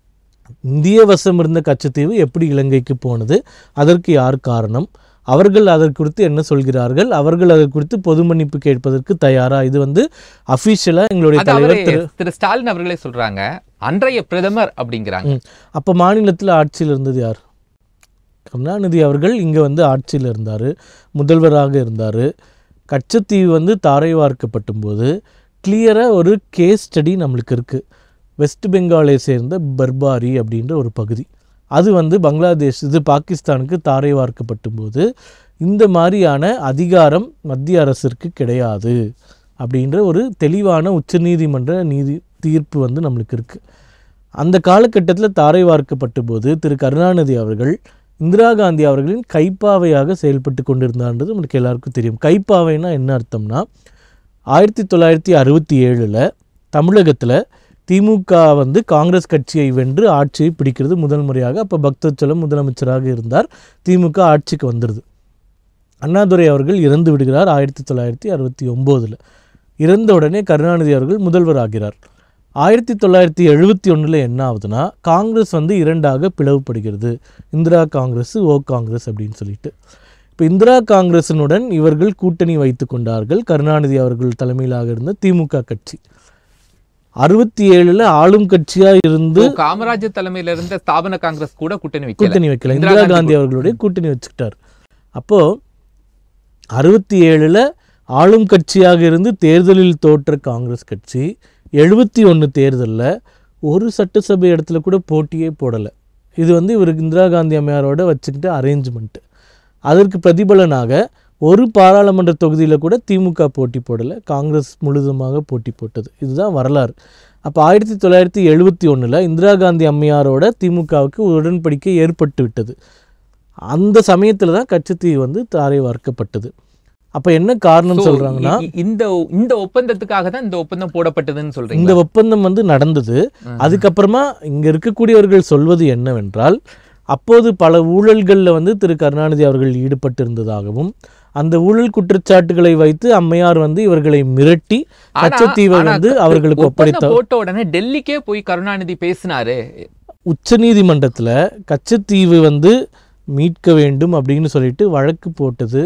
Speaker 2: இந்திய வசம் இருந்த கச்சத்தீவு எப்படி இலங்கைக்கு போனது அதற்கு யார் காரணம் அவர்கள் அதற்கு குறித்து என்ன சொல்கிறார்கள் அவர்கள் அதற்கு குறித்து பொது மன்னிப்பு கேட்பதற்கு தயாரா இது வந்து அஃபிஷியலா எங்களுடைய
Speaker 1: அது
Speaker 2: தலைவர்
Speaker 1: அவரே
Speaker 2: திரு
Speaker 1: திரு ஸ்டாலின் அவர்களே சொல்றாங்க அன்றைய பிரதமர் அப்படிங்கிறாங்க
Speaker 2: ம். அப்ப மாநிலத்தில் ஆட்சியில் இருந்தது யார் கருணாநிதி அவர்கள் இங்க வந்து ஆட்சியில் இருந்தார் முதல்வராக இருந்தார் கச்சத்தீவு வந்து தாரை வார்க்கப்பட்டும் போது கிளியராக ஒரு கேஸ் ஸ்டடி நம்மளுக்கு இருக்குது வெஸ்ட் பெங்காலை சேர்ந்த பர்பாரி அப்படின்ற ஒரு பகுதி அது வந்து பங்களாதேஷ் இது பாகிஸ்தானுக்கு தாரை வார்க்கப்பட்டும் போது இந்த மாதிரியான அதிகாரம் மத்திய அரசிற்கு கிடையாது அப்படின்ற ஒரு தெளிவான உச்சநீதிமன்ற நீதி தீர்ப்பு வந்து நம்மளுக்கு இருக்குது அந்த காலகட்டத்தில் தாரை வார்க்கப்பட்ட போது திரு கருணாநிதி அவர்கள் இந்திரா காந்தி அவர்களின் கைப்பாவையாக செயல்பட்டு கொண்டிருந்தார்ன்றது நம்மளுக்கு எல்லாருக்கும் தெரியும் கைப்பாவைனா என்ன அர்த்தம்னா ஆயிரத்தி தொள்ளாயிரத்தி அறுபத்தி ஏழில் தமிழகத்தில் திமுக வந்து காங்கிரஸ் கட்சியை வென்று ஆட்சியை பிடிக்கிறது முதல் முறையாக அப்போ பக்தச்சலம் முதலமைச்சராக இருந்தார் திமுக ஆட்சிக்கு வந்துடுது அண்ணாதுரை அவர்கள் இறந்து விடுகிறார் ஆயிரத்தி தொள்ளாயிரத்தி அறுபத்தி ஒம்போதில் இறந்த உடனே கருணாநிதி அவர்கள் முதல்வர் ஆகிறார் ஆயிரத்தி தொள்ளாயிரத்தி எழுபத்தி ஒன்றில் என்ன ஆகுதுன்னா காங்கிரஸ் வந்து இரண்டாக பிளவுபடுகிறது இந்திரா காங்கிரஸ் ஓ காங்கிரஸ் அப்படின்னு சொல்லிட்டு இப்போ இந்திரா காங்கிரசினுடன் இவர்கள் கூட்டணி வைத்து கொண்டார்கள் கருணாநிதி அவர்கள் தலைமையிலாக இருந்த திமுக கட்சி அறுபத்தி ஏழுல ஆளும் கட்சியா இருந்து
Speaker 1: இப்போ காமராஜர் தலைமையில இருந்த ஸ்தாபன காங்கிரஸ் கூட கூட்டணி வைக்கல
Speaker 2: கூட்டணி வைக்கல
Speaker 1: இந்திரா
Speaker 2: இந்திரா
Speaker 1: காந்தி
Speaker 2: காந்தி அவர்களுடைய கூட்டணி வச்சுக்கிட்டார் அப்போ அறுபத்தி ஏழுல ஆளும் கட்சியாக இருந்து தேர்தலில் தோற்ற காங்கிரஸ் கட்சி எழுபத்தி ஒன்று தேர்தலில் ஒரு சட்டசபை இடத்துல கூட போட்டியே போடலை இது வந்து இவருக்கு இந்திரா காந்தி அம்மையாரோட வச்சுக்கிட்ட அரேஞ்ச்மெண்ட்டு அதற்கு பிரதிபலனாக ஒரு பாராளுமன்ற தொகுதியில் கூட திமுக போட்டி போடலை காங்கிரஸ் முழுதுமாக போட்டி போட்டது இதுதான் வரலாறு அப்போ ஆயிரத்தி தொள்ளாயிரத்தி எழுபத்தி ஒன்றில் இந்திரா காந்தி அம்மையாரோட திமுகவுக்கு ஒரு உடன்படிக்கை ஏற்பட்டு விட்டது அந்த சமயத்தில் தான் கட்சித்தீவு வந்து தாரை வார்க்கப்பட்டது அப்போ என்ன காரணம்
Speaker 1: So,
Speaker 2: சொல்கிறாங்கன்னா
Speaker 1: இ- இந்த இந்த ஒப்பந்தத்துக்காக தான் இந்த ஒப்பந்தம் போடப்பட்டதுன்னு சொல்றீங்க
Speaker 2: இந்த ஒப்பந்தம் வந்து நடந்தது அதுக்கப்புறமா இங்க இருக்கக்கூடியவர்கள் சொல்வது என்னவென்றால் அப்போது பல ஊழல்களில் வந்து திரு கருணாநிதி அவர்கள் ஈடுபட்டிருந்ததாகவும் அந்த ஊழல் குற்றச்சாட்டுகளை வைத்து அம்மையார் வந்து இவர்களை மிரட்டி கச்சத்தீவை வந்து அவர்களுக்கு ஒப்படைத்த
Speaker 1: ஒப்பந்தம் போட்ட உடனே டெல்லிக்கே போய் கருணாநிதி பேசினாரு
Speaker 2: உச்சநீதிமன்றத்தில் கச்சத்தீவு வந்து மீட்க வேண்டும் அப்படின்னு சொல்லிட்டு வழக்கு போட்டது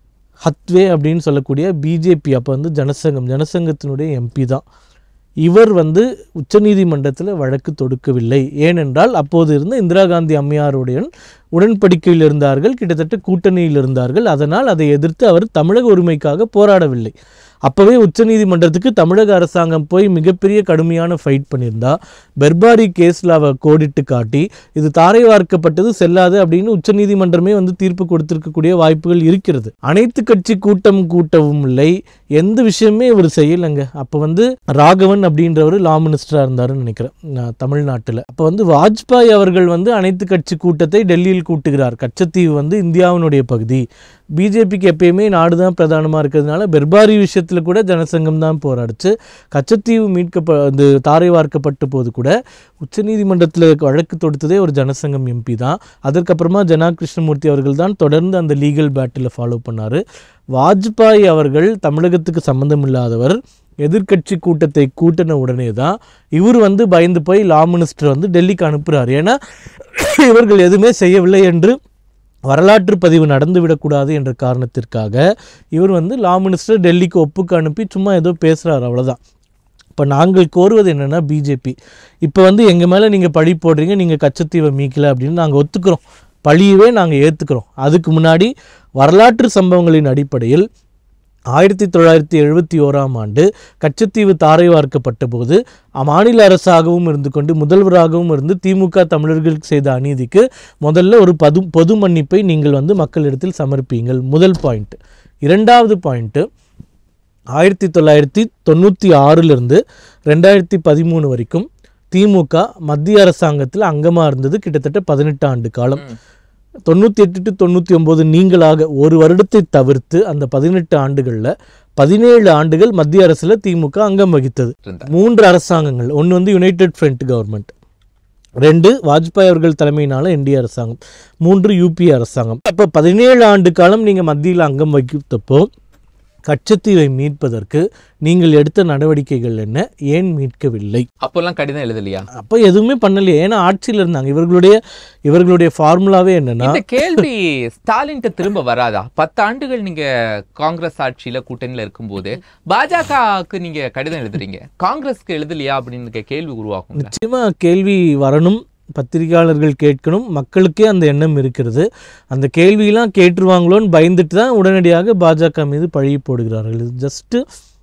Speaker 2: ஹத்வே அப்படின்னு சொல்லக்கூடிய பிஜேபி அப்போ வந்து ஜனசங்கம் ஜனசங்கத்தினுடைய எம்பி தான் இவர் வந்து உச்சநீதிமன்றத்தில் வழக்கு தொடுக்கவில்லை ஏனென்றால் அப்போது இருந்த இந்திரா காந்தி அம்மையாருடைய உடன்படிக்கையில் இருந்தார்கள் கிட்டத்தட்ட கூட்டணியில் இருந்தார்கள் அதனால் அதை எதிர்த்து அவர் தமிழக உரிமைக்காக போராடவில்லை அப்போவே உச்சநீதிமன்றத்துக்கு தமிழக அரசாங்கம் போய் மிகப்பெரிய கடுமையான ஃபைட் பண்ணியிருந்தா பெர்பாரி கேஸில் அவ கோடிட்டு காட்டி இது தாரை வார்க்கப்பட்டது செல்லாது அப்படின்னு உச்சநீதிமன்றமே வந்து தீர்ப்பு கொடுத்திருக்கக்கூடிய வாய்ப்புகள் இருக்கிறது அனைத்து கட்சி கூட்டம் கூட்டவும் இல்லை எந்த விஷயமே இவர் செய்யலைங்க அப்போ வந்து ராகவன் அப்படின்றவர் லா மினிஸ்டராக இருந்தாருன்னு நினைக்கிறேன் நான் தமிழ்நாட்டில் அப்போ வந்து வாஜ்பாய் அவர்கள் வந்து அனைத்து கட்சி கூட்டத்தை டெல்லியில் கூட்டுகிறார் கச்சத்தீவு வந்து இந்தியாவினுடைய பகுதி பிஜேபிக்கு எப்பயுமே நாடு தான் பிரதானமாக இருக்கிறதுனால பெர்பாரி விஷயத்தில் கூட ஜனசங்கம் தான் போராடிச்சு கச்சத்தீவு மீட்கப்ப இந்த தாரை வார்க்கப்பட்ட போது கூட உச்சநீதிமன்றத்தில் வழக்கு தொடுத்ததே ஒரு ஜனசங்கம் எம்பி தான் அதற்கப்புறமா ஜனா கிருஷ்ணமூர்த்தி அவர்கள் தான் தொடர்ந்து அந்த லீகல் பேட்டில் ஃபாலோ பண்ணார் வாஜ்பாய் அவர்கள் தமிழகத்துக்கு சம்பந்தம் இல்லாதவர் எதிர்க்கட்சி கூட்டத்தை கூட்டின உடனே தான் இவர் வந்து பயந்து போய் லா மினிஸ்டர் வந்து டெல்லிக்கு அனுப்புகிறார் ஏன்னா இவர்கள் எதுவுமே செய்யவில்லை என்று வரலாற்று பதிவு நடந்துவிடக்கூடாது என்ற காரணத்திற்காக இவர் வந்து லா மினிஸ்டர் டெல்லிக்கு ஒப்புக்கு அனுப்பி சும்மா ஏதோ பேசுகிறார் அவ்வளோதான் இப்போ நாங்கள் கோருவது என்னென்னா பிஜேபி இப்போ வந்து எங்கள் மேலே நீங்கள் பழி போடுறீங்க நீங்கள் கச்சத்தீவை மீட்கல அப்படின்னு நாங்கள் ஒத்துக்கிறோம் பழியவே நாங்கள் ஏற்றுக்கிறோம் அதுக்கு முன்னாடி வரலாற்று சம்பவங்களின் அடிப்படையில் ஆயிரத்தி தொள்ளாயிரத்தி எழுபத்தி ஓராம் ஆண்டு கச்சத்தீவு தாரை வார்க்கப்பட்ட போது மாநில அரசாகவும் இருந்து கொண்டு முதல்வராகவும் இருந்து திமுக தமிழர்களுக்கு செய்த அநீதிக்கு முதல்ல ஒரு பது பொது மன்னிப்பை நீங்கள் வந்து மக்களிடத்தில் சமர்ப்பீங்கள் முதல் பாயிண்ட் இரண்டாவது பாயிண்ட்டு ஆயிரத்தி தொள்ளாயிரத்தி தொண்ணூற்றி ஆறிலிருந்து ரெண்டாயிரத்தி பதிமூணு வரைக்கும் திமுக மத்திய அரசாங்கத்தில் அங்கமாக இருந்தது கிட்டத்தட்ட பதினெட்டு ஆண்டு காலம் தொண்ணூற்றி எட்டு டு தொண்ணூற்றி ஒம்பது நீங்களாக ஒரு வருடத்தை தவிர்த்து அந்த பதினெட்டு ஆண்டுகளில் பதினேழு ஆண்டுகள் மத்திய அரசில் திமுக அங்கம் வகித்தது
Speaker 1: இருந்தார்.
Speaker 2: மூன்று அரசாங்கங்கள் ஒன்று வந்து யுனைடெட் ஃப்ரண்ட் கவர்மெண்ட் ரெண்டு வாஜ்பாய் அவர்கள் தலைமையினால என்டிஏ அரசாங்கம் மூன்று யூபிஏ அரசாங்கம் அப்போ பதினேழு ஆண்டு காலம் நீங்கள் மத்தியில் அங்கம் வகித்தப்போ கச்சத்தீவை மீட்பதற்கு நீங்கள் எடுத்த நடவடிக்கைகள் என்ன ஏன் மீட்கவில்லை
Speaker 1: அப்போல்லாம் கடிதம் எழுதலையா
Speaker 2: அப்போ எதுவுமே பண்ணலையே ஏன்னா ஆட்சியில் இருந்தாங்க இவர்களுடைய இவர்களுடைய ஃபார்முலாவே என்னன்னா
Speaker 1: இந்த கேள்வி ஸ்டாலின்கிட்ட திரும்ப வராதா பத்து ஆண்டுகள் நீங்க காங்கிரஸ் ஆட்சியில கூட்டணியில இருக்கும்போது பாஜகவுக்கு நீங்க கடிதம் எழுதுறீங்க காங்கிரஸ்க்கு எழுதலையா அப்படின்னு கேள்வி உருவாகும்
Speaker 2: நிச்சயமா கேள்வி வரணும் பத்திரிகையாளர்கள் கேட்கணும் மக்களுக்கே அந்த எண்ணம் இருக்கிறது அந்த கேள்வியெல்லாம் கேட்டுருவாங்களோன்னு பயந்துட்டு தான் உடனடியாக பாஜக மீது பழி போடுகிறார்கள் இது ஜஸ்ட்டு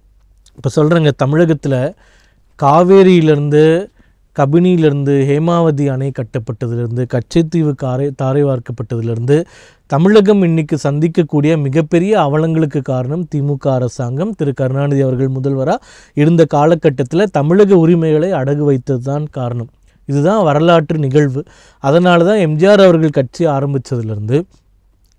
Speaker 2: இப்போ சொல்கிறேங்க தமிழகத்தில் காவேரியிலேருந்து கபினியிலிருந்து ஹேமாவதி அணை கட்டப்பட்டதிலிருந்து கச்சைத்தீவு காரை தாரை வார்க்கப்பட்டதிலிருந்து தமிழகம் இன்னைக்கு சந்திக்கக்கூடிய மிகப்பெரிய அவலங்களுக்கு காரணம் திமுக அரசாங்கம் திரு கருணாநிதி அவர்கள் முதல்வராக இருந்த காலகட்டத்தில் தமிழக உரிமைகளை அடகு வைத்தது தான் காரணம் இதுதான் வரலாற்று நிகழ்வு அதனால தான் எம்ஜிஆர் அவர்கள் கட்சி ஆரம்பித்ததுலேருந்து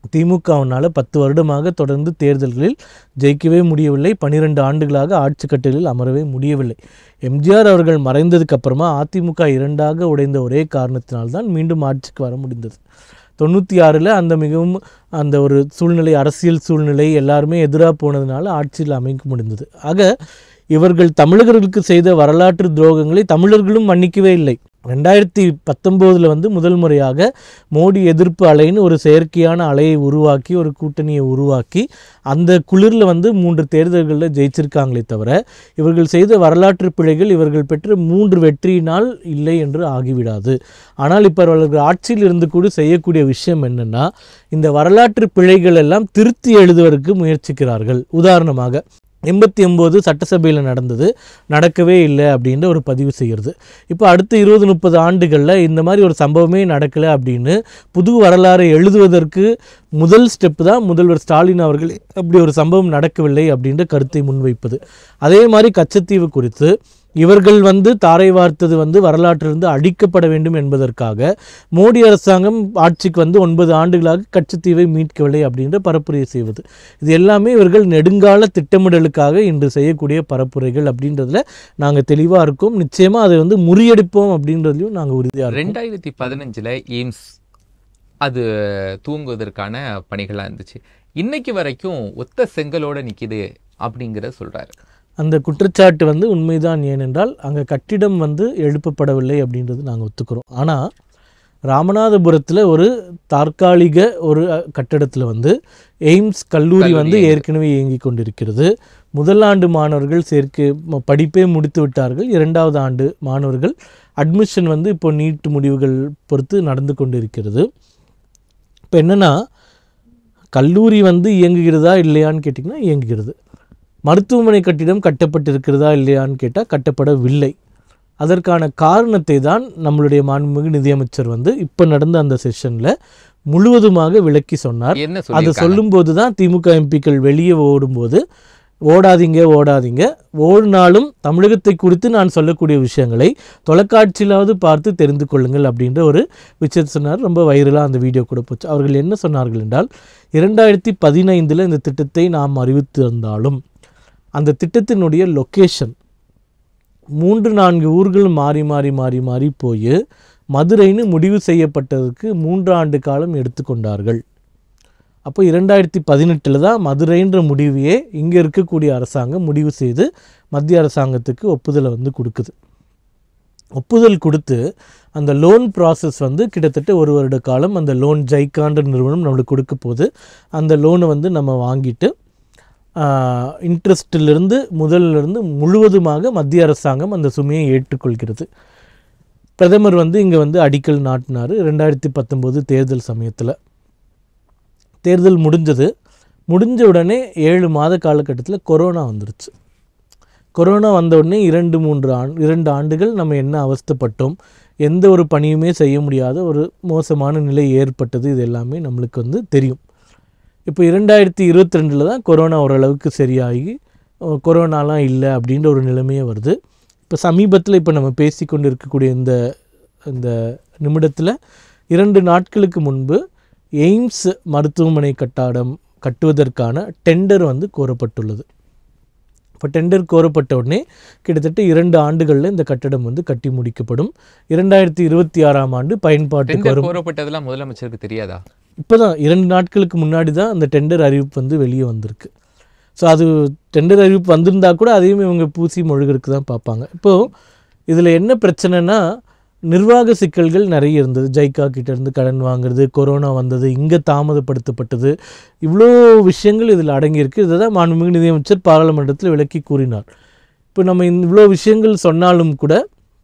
Speaker 2: திமுகவினால் பத்து வருடமாக தொடர்ந்து தேர்தல்களில் ஜெயிக்கவே முடியவில்லை பன்னிரெண்டு ஆண்டுகளாக ஆட்சி கட்டிலில் அமரவே முடியவில்லை எம்ஜிஆர் அவர்கள் மறைந்ததுக்கு அப்புறமா அதிமுக இரண்டாக உடைந்த ஒரே காரணத்தினால்தான் மீண்டும் ஆட்சிக்கு வர முடிந்தது தொண்ணூற்றி ஆறில் அந்த மிகவும் அந்த ஒரு சூழ்நிலை அரசியல் சூழ்நிலை எல்லாருமே எதிராக போனதுனால ஆட்சியில் அமைக்க முடிந்தது ஆக இவர்கள் தமிழர்களுக்கு செய்த வரலாற்று துரோகங்களை தமிழர்களும் மன்னிக்கவே இல்லை ரெண்டாயிரத்தி பத்தொம்போதில் வந்து முதல் முறையாக மோடி எதிர்ப்பு அலைன்னு ஒரு செயற்கையான அலையை உருவாக்கி ஒரு கூட்டணியை உருவாக்கி அந்த குளிரில் வந்து மூன்று தேர்தல்களில் ஜெயிச்சிருக்காங்களே தவிர இவர்கள் செய்த வரலாற்று பிழைகள் இவர்கள் பெற்ற மூன்று வெற்றியினால் இல்லை என்று ஆகிவிடாது ஆனால் இப்போ அவர்கள் ஆட்சியில் இருந்து கூட செய்யக்கூடிய விஷயம் என்னென்னா இந்த வரலாற்று பிழைகள் எல்லாம் திருத்தி எழுதுவதற்கு முயற்சிக்கிறார்கள் உதாரணமாக எண்பத்தி ஒம்பது சட்டசபையில் நடந்தது நடக்கவே இல்லை அப்படின்ற ஒரு பதிவு செய்கிறது இப்போ அடுத்த இருபது முப்பது ஆண்டுகளில் இந்த மாதிரி ஒரு சம்பவமே நடக்கலை அப்படின்னு புது வரலாறை எழுதுவதற்கு முதல் ஸ்டெப் தான் முதல்வர் ஸ்டாலின் அவர்கள் அப்படி ஒரு சம்பவம் நடக்கவில்லை அப்படின்ற கருத்தை முன்வைப்பது அதே மாதிரி கச்சத்தீவு குறித்து இவர்கள் வந்து தாரை வார்த்தது வந்து வரலாற்றிலிருந்து அழிக்கப்பட வேண்டும் என்பதற்காக மோடி அரசாங்கம் ஆட்சிக்கு வந்து ஒன்பது ஆண்டுகளாக கச்சத்தீவை மீட்கவில்லை அப்படின்ற பரப்புரை செய்வது இது எல்லாமே இவர்கள் நெடுங்கால திட்டமிடலுக்காக இன்று செய்யக்கூடிய பரப்புரைகள் அப்படின்றதுல நாங்கள் தெளிவாக இருக்கோம் நிச்சயமாக அதை வந்து முறியடிப்போம் அப்படின்றதுலையும் நாங்கள் உறுதியாக இருக்கோம்
Speaker 1: ரெண்டாயிரத்தி பதினஞ்சில் எய்ம்ஸ் அது தூங்குவதற்கான பணிகளாக இருந்துச்சு இன்னைக்கு வரைக்கும் ஒத்த செங்கலோட நிக்குது அப்படிங்கிற சொல்றாரு
Speaker 2: அந்த குற்றச்சாட்டு வந்து உண்மைதான் ஏனென்றால் அங்கே கட்டிடம் வந்து எழுப்பப்படவில்லை அப்படின்றது நாங்கள் ஒத்துக்கிறோம் ஆனால் ராமநாதபுரத்தில் ஒரு தற்காலிக ஒரு கட்டடத்தில் வந்து எய்ம்ஸ் கல்லூரி வந்து ஏற்கனவே இயங்கி கொண்டிருக்கிறது முதல் ஆண்டு மாணவர்கள் சேர்க்கை ம- படிப்பே முடித்து விட்டார்கள் இரண்டாவது ஆண்டு மாணவர்கள் அட்மிஷன் வந்து இப்போ நீட் முடிவுகள் பொறுத்து நடந்து கொண்டிருக்கிறது இப்போ என்னென்னா கல்லூரி வந்து இயங்குகிறதா இல்லையான்னு கேட்டிங்கன்னா இயங்குகிறது மருத்துவமனை கட்டிடம் கட்டப்பட்டிருக்கிறதா இல்லையான்னு கேட்டால் கட்டப்படவில்லை அதற்கான காரணத்தை தான் நம்மளுடைய மாண்புமிகு நிதியமைச்சர் வந்து இப்போ நடந்த அந்த செஷனில் முழுவதுமாக விளக்கி சொன்னார்
Speaker 1: என்ன
Speaker 2: அதை
Speaker 1: சொல்லி
Speaker 2: சொல்லும்போது தான் திமுக எம்பிக்கள் வெளியே ஓடும்போது ஓடாதீங்க ஓடாதீங்க ஓடினாலும் தமிழகத்தை குறித்து நான் சொல்லக்கூடிய விஷயங்களை தொலைக்காட்சியிலாவது பார்த்து தெரிந்து கொள்ளுங்கள் அப்படின்ற ஒரு விஷயத்தை சொன்னார் ரொம்ப வைரலாக அந்த வீடியோ கூட போச்சு அவர்கள் என்ன சொன்னார்கள் என்றால் இரண்டாயிரத்தி பதினைந்தில் இந்த திட்டத்தை நாம் அறிவித்திருந்தாலும் அந்த திட்டத்தினுடைய லொக்கேஷன் மூன்று நான்கு ஊர்கள் மாறி மாறி மாறி மாறி போய் மதுரைன்னு முடிவு செய்யப்பட்டதற்கு மூன்று ஆண்டு காலம் எடுத்துக்கொண்டார்கள் அப்போ இரண்டாயிரத்தி பதினெட்டில் தான் மதுரைன்ற முடிவையே இங்கே இருக்கக்கூடிய அரசாங்கம் முடிவு செய்து மத்திய அரசாங்கத்துக்கு ஒப்புதலை வந்து கொடுக்குது ஒப்புதல் கொடுத்து அந்த லோன் ப்ராசஸ் வந்து கிட்டத்தட்ட ஒரு வருட காலம் அந்த லோன் ஜைக்கான்ற நிறுவனம் நம்மளுக்கு கொடுக்க போது அந்த லோனை வந்து நம்ம வாங்கிட்டு இன்ட்ரெஸ்ட்டிலிருந்து முதல்லிருந்து முழுவதுமாக மத்திய அரசாங்கம் அந்த சுமையை ஏற்றுக்கொள்கிறது பிரதமர் வந்து இங்கே வந்து அடிக்கல் நாட்டினார் ரெண்டாயிரத்தி பத்தொம்போது தேர்தல் சமயத்தில் தேர்தல் முடிஞ்சது முடிஞ்ச உடனே ஏழு மாத காலகட்டத்தில் கொரோனா வந்துருச்சு கொரோனா வந்த உடனே இரண்டு மூன்று ஆண் இரண்டு ஆண்டுகள் நம்ம என்ன அவஸ்தைப்பட்டோம் எந்த ஒரு பணியுமே செய்ய முடியாத ஒரு மோசமான நிலை ஏற்பட்டது இது எல்லாமே நம்மளுக்கு வந்து தெரியும் இப்போ இரண்டாயிரத்தி இருபத்தி ரெண்டில் தான் கொரோனா ஓரளவுக்கு சரியாகி அஹ், கொரோனாலாம் இல்லை அப்படின்ற ஒரு நிலைமையே வருது இப்போ சமீபத்தில் இப்போ நம்ம பேசி கொண்டு இருக்கக்கூடிய இந்த இந்த நிமிடத்தில் இரண்டு நாட்களுக்கு முன்பு எய்ம்ஸ் மருத்துவமனை கட்டாடம் கட்டுவதற்கான டெண்டர் வந்து கோரப்பட்டுள்ளது இப்போ டெண்டர் கோரப்பட்ட உடனே கிட்டத்தட்ட இரண்டு ஆண்டுகளில் இந்த கட்டடம் வந்து கட்டி முடிக்கப்படும் இரண்டாயிரத்தி இருபத்தி ஆறாம் ஆண்டு பயன்பாட்டுக்கு
Speaker 1: டெண்டர்
Speaker 2: வரும்
Speaker 1: கோரப்பட்டதெல்லாம் முதலமைச்சருக்கு தெரியாதா
Speaker 2: இப்போதான் இரண்டு நாட்களுக்கு முன்னாடி தான் அந்த டெண்டர் அறிவிப்பு வந்து வெளியே வந்திருக்கு ஸோ அது டெண்டர் அறிவிப்பு வந்திருந்தா கூட அதையும் இவங்க பூசி மொழிகளுக்கு தான் பார்ப்பாங்க இப்போது இதில் என்ன பிரச்சனைனா நிர்வாக சிக்கல்கள் நிறைய இருந்தது ஜைக்கா கிட்ட இருந்து கடன் வாங்குறது கொரோனா வந்தது இங்கே தாமதப்படுத்தப்பட்டது இவ்வளோ விஷயங்கள் இதில் அடங்கியிருக்கு இதை தான் மாண்புமிகு நிதியமைச்சர் பாராளுமன்றத்தில் விளக்கி கூறினார் இப்போ நம்ம இந்த இவ்வளோ விஷயங்கள் சொன்னாலும் கூட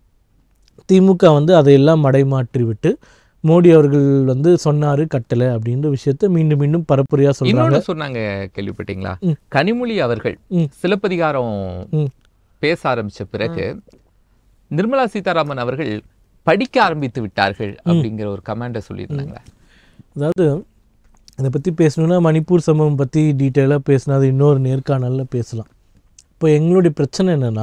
Speaker 2: திமுக வந்து அதையெல்லாம் மடைமாற்றி விட்டு மோடி அவர்கள் வந்து சொன்னாரு கட்டலை அப்படின்ற விஷயத்த மீண்டும் மீண்டும் பரப்புரையா சொல்றாங்க
Speaker 1: இன்னொன்னு சொன்னாங்க கேள்விப்பட்டீங்களா
Speaker 2: ம்.
Speaker 1: கனிமொழி அவர்கள்
Speaker 2: ம்.
Speaker 1: சிலப்பதிகாரம்
Speaker 2: ம்.
Speaker 1: பேச ஆரம்பிச்ச பிறகு நிர்மலா சீதாராமன் அவர்கள் படிக்க ஆரம்பித்து விட்டார்கள் அப்படிங்கிற ஒரு கமெண்ட சொல்லியிருந்தாங்க
Speaker 2: அதாவது இதை பற்றி பேசணும்னா மணிப்பூர் சம்பவம் பற்றி டீட்டெயிலாக பேசினா அது இன்னொரு நேர்காணலில் பேசலாம் இப்போ எங்களுடைய பிரச்சனை என்னென்னா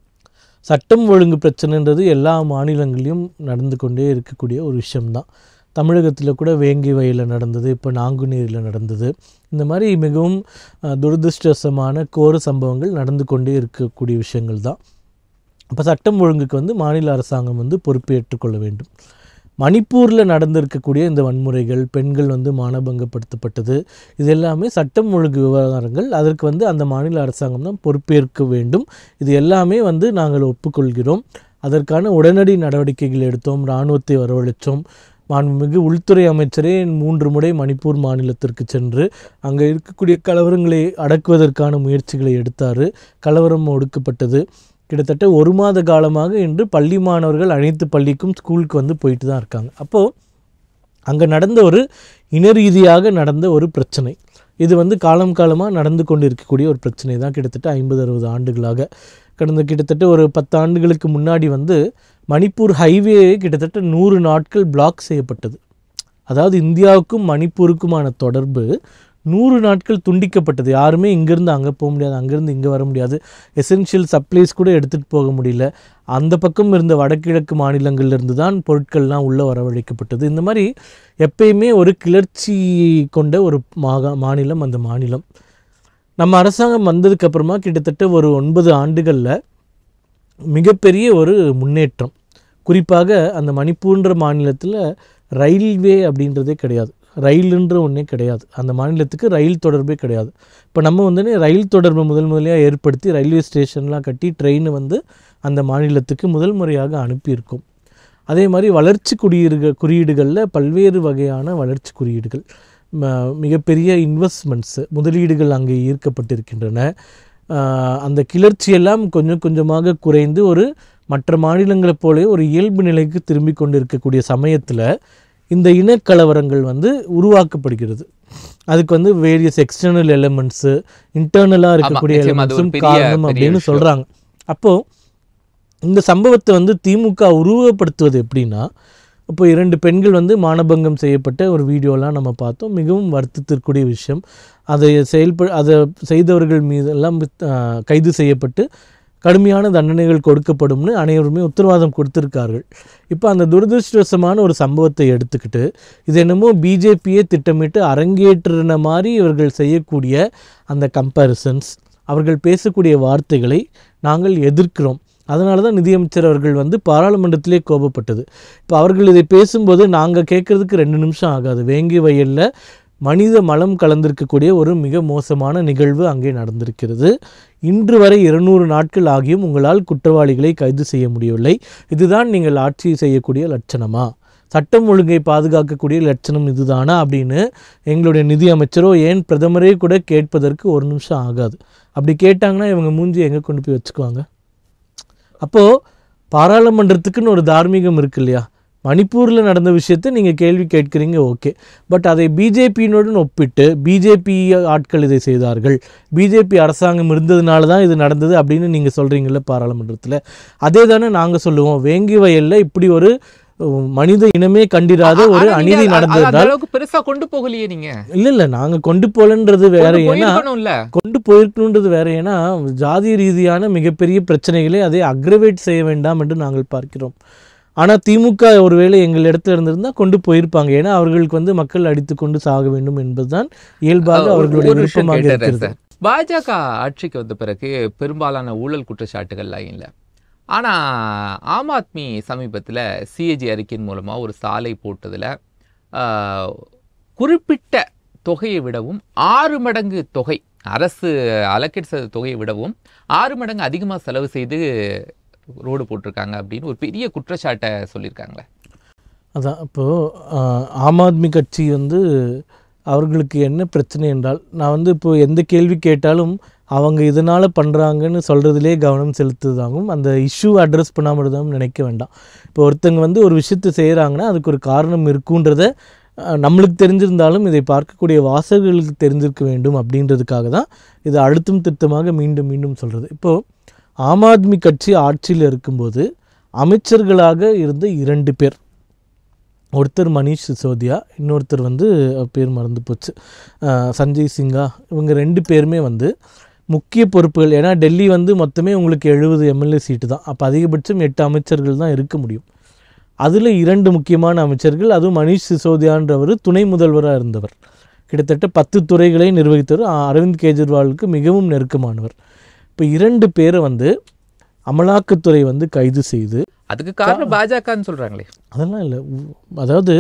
Speaker 2: சட்டம் ஒழுங்கு பிரச்சனைன்றது எல்லா மாநிலங்களையும் நடந்து கொண்டே இருக்கக்கூடிய ஒரு விஷயம்தான் தமிழகத்தில் கூட வேங்கி வயலில் நடந்தது இப்போ நாங்குநேரியில் நடந்தது இந்த மாதிரி மிகவும் அஹ், துரதிர்ஷ்டவசமான கோர சம்பவங்கள் நடந்து கொண்டே இருக்கக்கூடிய விஷயங்கள் தான் அப்போ சட்டம் ஒழுங்குக்கு வந்து மாநில அரசாங்கம் வந்து பொறுப்பேற்றுக்கொள்ள வேண்டும் மணிப்பூரில் நடந்திருக்கக்கூடிய இந்த வன்முறைகள் பெண்கள் வந்து மானபங்கப்படுத்தப்பட்டது இது எல்லாமே சட்டம் ஒழுங்கு விவகாரங்கள் அதற்கு வந்து அந்த மாநில அரசாங்கம் தான் பொறுப்பேற்க வேண்டும் இது எல்லாமே வந்து நாங்கள் ஒப்புக்கொள்கிறோம் அதற்கான உடனடி நடவடிக்கைகள் எடுத்தோம் இராணுவத்தை வரவழைத்தோம் மாண்புமிகு உள்துறை அமைச்சரே மூன்று முறை மணிப்பூர் மாநிலத்திற்கு சென்று அங்கே இருக்கக்கூடிய கலவரங்களை அடக்குவதற்கான முயற்சிகளை எடுத்தார் கலவரம் ஒடுக்கப்பட்டது கிட்டத்தட்ட ஒரு மாத காலமாக இன்று பள்ளி மாணவர்கள் அனைத்து பள்ளிக்கும் ஸ்கூலுக்கு வந்து போயிட்டு தான் இருக்காங்க அப்போது அங்கே நடந்த ஒரு இன ரீதியாக நடந்த ஒரு பிரச்சனை இது வந்து காலம் காலமாக நடந்து கொண்டு இருக்கக்கூடிய ஒரு பிரச்சனை தான் கிட்டத்தட்ட ஐம்பது அறுபது ஆண்டுகளாக கடந்த கிட்டத்தட்ட ஒரு பத்து ஆண்டுகளுக்கு முன்னாடி வந்து மணிப்பூர் ஹைவே கிட்டத்தட்ட நூறு நாட்கள் பிளாக் செய்யப்பட்டது அதாவது இந்தியாவுக்கும் மணிப்பூருக்குமான தொடர்பு நூறு நாட்கள் துண்டிக்கப்பட்டது யாருமே இங்கேருந்து அங்கே போக முடியாது அங்கேருந்து இங்கே வர முடியாது எசென்ஷியல் சப்ளைஸ் கூட எடுத்துகிட்டு போக முடியல அந்த பக்கம் இருந்த வடகிழக்கு மாநிலங்கள்ல இருந்து தான் பொருட்கள்லாம் உள்ளே வரவழைக்கப்பட்டது இந்த மாதிரி எப்பயுமே ஒரு கிளர்ச்சி கொண்ட ஒரு மாகா மாநிலம் அந்த மாநிலம் நம்ம அரசாங்கம் வந்ததுக்கப்புறமா கிட்டத்தட்ட ஒரு ஒன்பது ஆண்டுகளில் மிகப்பெரிய ஒரு முன்னேற்றம் குறிப்பாக அந்த மணிப்பூர்ன்ற மாநிலத்தில் ரயில்வே அப்படின்றதே கிடையாது ரயிலுன்ற ஒன்றே கிடையாது அந்த மாநிலத்துக்கு ரயில் தொடர்பே கிடையாது இப்போ நம்ம வந்து ரயில் தொடர்பை முதல் முதலியாக ஏற்படுத்தி ரயில்வே ஸ்டேஷன்லாம் கட்டி ட்ரெயின் வந்து அந்த மாநிலத்துக்கு முதல் முறையாக அனுப்பியிருக்கோம் அதே மாதிரி வளர்ச்சி குறியீடுக குறியீடுகளில் பல்வேறு வகையான வளர்ச்சி குறியீடுகள் ம- மிகப்பெரிய இன்வெஸ்ட்மெண்ட்ஸு முதலீடுகள் அங்கே ஈர்க்கப்பட்டிருக்கின்றன ஆஹ் அந்த கிளர்ச்சியெல்லாம் கொஞ்சம் கொஞ்சமாக குறைந்து ஒரு மற்ற மாநிலங்களைப் போலவே ஒரு இயல்பு நிலைக்கு திரும்பி கொண்டிருக்கக்கூடிய சமயத்தில் இந்த இனக்கலவரங்கள் வந்து உருவாக்கப்படுகிறது அதுக்கு வந்து வேரியஸ் எக்ஸ்டர்னல் எலிமெண்ட்ஸு இன்டர்னலாக இருக்கக்கூடிய
Speaker 1: நிச்சயமா அது ஒரு
Speaker 2: எலிமெண்ட்ஸும்
Speaker 1: பெரிய-
Speaker 2: காரணம்
Speaker 1: பெரிய
Speaker 2: அப்படின்னு
Speaker 1: விஷயம்.
Speaker 2: சொல்கிறாங்க அப்போது இந்த சம்பவத்தை வந்து திமுக உருவப்படுத்துவது எப்படின்னா இப்போ இரண்டு பெண்கள் வந்து மானபங்கம் செய்யப்பட்ட ஒரு வீடியோலாம் நம்ம பார்த்தோம் மிகவும் வருத்தத்திற்குரிய விஷயம் அதை செயல்ப அதை செய்தவர்கள் மீதெல்லாம் ஆஹ், கைது செய்யப்பட்டு கடுமையான தண்டனைகள் கொடுக்கப்படும்னு அனைவருமே உத்தரவாதம் கொடுத்திருக்கார்கள் இப்போ அந்த துரதிருஷ்டவசமான ஒரு சம்பவத்தை எடுத்துக்கிட்டு இது என்னமோ பிஜேபியே திட்டமிட்டு அரங்கேற்றுன மாதிரி இவர்கள் செய்யக்கூடிய அந்த கம்பேரிசன்ஸ் அவர்கள் பேசக்கூடிய வார்த்தைகளை நாங்கள் எதிர்க்கிறோம் அதனால தான் நிதியமைச்சர் அவர்கள் வந்து பாராளுமன்றத்திலே கோபப்பட்டது இப்போ அவர்கள் இதை பேசும்போது நாங்கள் கேட்குறதுக்கு ரெண்டு நிமிஷம் ஆகாது வேங்கி வயலில் மனித மலம் கலந்திருக்கக்கூடிய ஒரு மிக மோசமான நிகழ்வு அங்கே நடந்திருக்கிறது இன்று வரை இருநூறு நாட்கள் ஆகியும் உங்களால் குற்றவாளிகளை கைது செய்ய முடியவில்லை இதுதான் நீங்கள் ஆட்சி செய்யக்கூடிய லட்சணமா சட்டம் ஒழுங்கை பாதுகாக்கக்கூடிய லட்சணம் இதுதானா அப்படின்னு எங்களுடைய நிதி அமைச்சரோ ஏன் பிரதமரே கூட கேட்பதற்கு ஒரு நிமிஷம் ஆகாது அப்படி கேட்டாங்கன்னா இவங்க மூஞ்சி எங்கே கொண்டு போய் வச்சுக்குவாங்க அப்போது பாராளுமன்றத்துக்குன்னு ஒரு தார்மீகம் இருக்கு இல்லையா மணிப்பூரில் நடந்த விஷயத்தை நீங்கள் கேள்வி கேட்குறீங்க ஓகே பட் அதை பிஜேபியினுடன் ஒப்பிட்டு பிஜேபி ஆட்கள் இதை செய்தார்கள் பிஜேபி அரசாங்கம் இருந்ததுனால தான் இது நடந்தது அப்படின்னு நீங்கள் சொல்கிறீங்கல்ல பாராளுமன்றத்தில் அதே தானே நாங்கள் சொல்லுவோம் வேங்கி வயலில் இப்படி ஒரு உம், மனித இனமே கண்டிராத ஒரு
Speaker 1: ஆனா
Speaker 2: அநீதி
Speaker 1: நீங்க அ- அது அந்த
Speaker 2: நடந்ததால்
Speaker 1: அளவுக்கு பெருசா கொண்டு போகலையே நீங்க
Speaker 2: இல்லை இல்லை நாங்கள் கொண்டு போகலன்றது வேற
Speaker 1: கொண்டு
Speaker 2: ஏன்னா
Speaker 1: போயிருக்கணும்ல
Speaker 2: கொண்டு போயிருக்கணுன்றது வேற ஏன்னா ஜாதி ரீதியான மிகப்பெரிய பிரச்சனைகளை அதை அக்ரவேட் செய்ய வேண்டாம் என்று நாங்கள் பார்க்கிறோம் ஆனால் திமுக ஒருவேளை எங்கள் இடத்துல இருந்திருந்தால் கொண்டு போயிருப்பாங்க ஏன்னா அவர்களுக்கு வந்து மக்கள் அடித்து கொண்டு சாக வேண்டும் என்பதுதான் இயல்பாக
Speaker 1: ஒரு-
Speaker 2: அவர்களுடைய
Speaker 1: ஒரு விஷயம்
Speaker 2: விருப்பமாக
Speaker 1: கேட்டுறேன்
Speaker 2: இருக்கிறது
Speaker 1: சார். பாஜக ஆட்சிக்கு வந்த பிறகு பெரும்பாலான ஊழல் குற்றச்சாட்டுகள்லாம் இல்லை ஆனா ஆம் ஆத்மி சமீபத்துல சிஏஜி அறிக்கையின் மூலமா ஒரு சாலை போட்டதுல ஆஹ், குறிப்பிட்ட தொகையை விடவும் ஆறு மடங்கு தொகை அரசு அலக்கெட் செய்த தொகையை விடவும் ஆறு மடங்கு அதிகமா செலவு செய்து ரோடு போட்டிருக்காங்க அப்படின்னு ஒரு பெரிய குற்றச்சாட்டை சொல்லியிருக்காங்களே
Speaker 2: அதான் இப்போது ஆம் ஆத்மி கட்சி வந்து அவர்களுக்கு என்ன பிரச்சனை என்றால் நான் வந்து இப்போ எந்த கேள்வி கேட்டாலும் அவங்க இதனால் பண்ணுறாங்கன்னு சொல்கிறதுலே கவனம் செலுத்துதாகவும் அந்த இஷ்யூ அட்ரஸ் பண்ணாமல் இருந்தாலும் நினைக்க வேண்டாம் இப்போ ஒருத்தங்க வந்து ஒரு விஷயத்தை செய்கிறாங்கன்னா அதுக்கு ஒரு காரணம் இருக்குன்றத அஹ், நம்மளுக்கு தெரிஞ்சிருந்தாலும் இதை பார்க்கக்கூடிய வாசகர்களுக்கு தெரிஞ்சிருக்க வேண்டும் அப்படின்றதுக்காக தான் இது அழுத்தம் திருத்தமாக மீண்டும் மீண்டும் சொல்கிறது இப்போது ஆம் ஆத்மி கட்சி ஆட்சியில் இருக்கும்போது அமைச்சர்களாக இருந்த இரண்டு பேர் ஒருத்தர் மணீஷ் சிசோதியா இன்னொருத்தர் வந்து அவர் பேர் மறந்து போச்சு அஹ் சஞ்சய் சிங்கா இவங்க ரெண்டு பேருமே வந்து முக்கிய பொறுப்புகள் ஏன்னா டெல்லி வந்து மொத்தமே உங்களுக்கு எழுபது எம்எல்ஏ சீட்டு தான் அப்போ அதிகபட்சம் எட்டு அமைச்சர்கள் தான் இருக்க முடியும் அதில் இரண்டு முக்கியமான அமைச்சர்கள் அதுவும் மணீஷ் சிசோதியான்றவர் துணை முதல்வராக இருந்தவர் கிட்டத்தட்ட பத்து துறைகளை நிர்வகித்தவர் அ- அரவிந்த் கெஜ்ரிவாலுக்கு மிகவும் நெருக்கமானவர் இப்போ இரண்டு பேரை வந்து அமலாக்கத்துறை வந்து கைது செய்து
Speaker 1: அதுக்கு காரணம் பாஜகன்னு சொல்றாங்களே
Speaker 2: அதெல்லாம் இல்லை அதாவது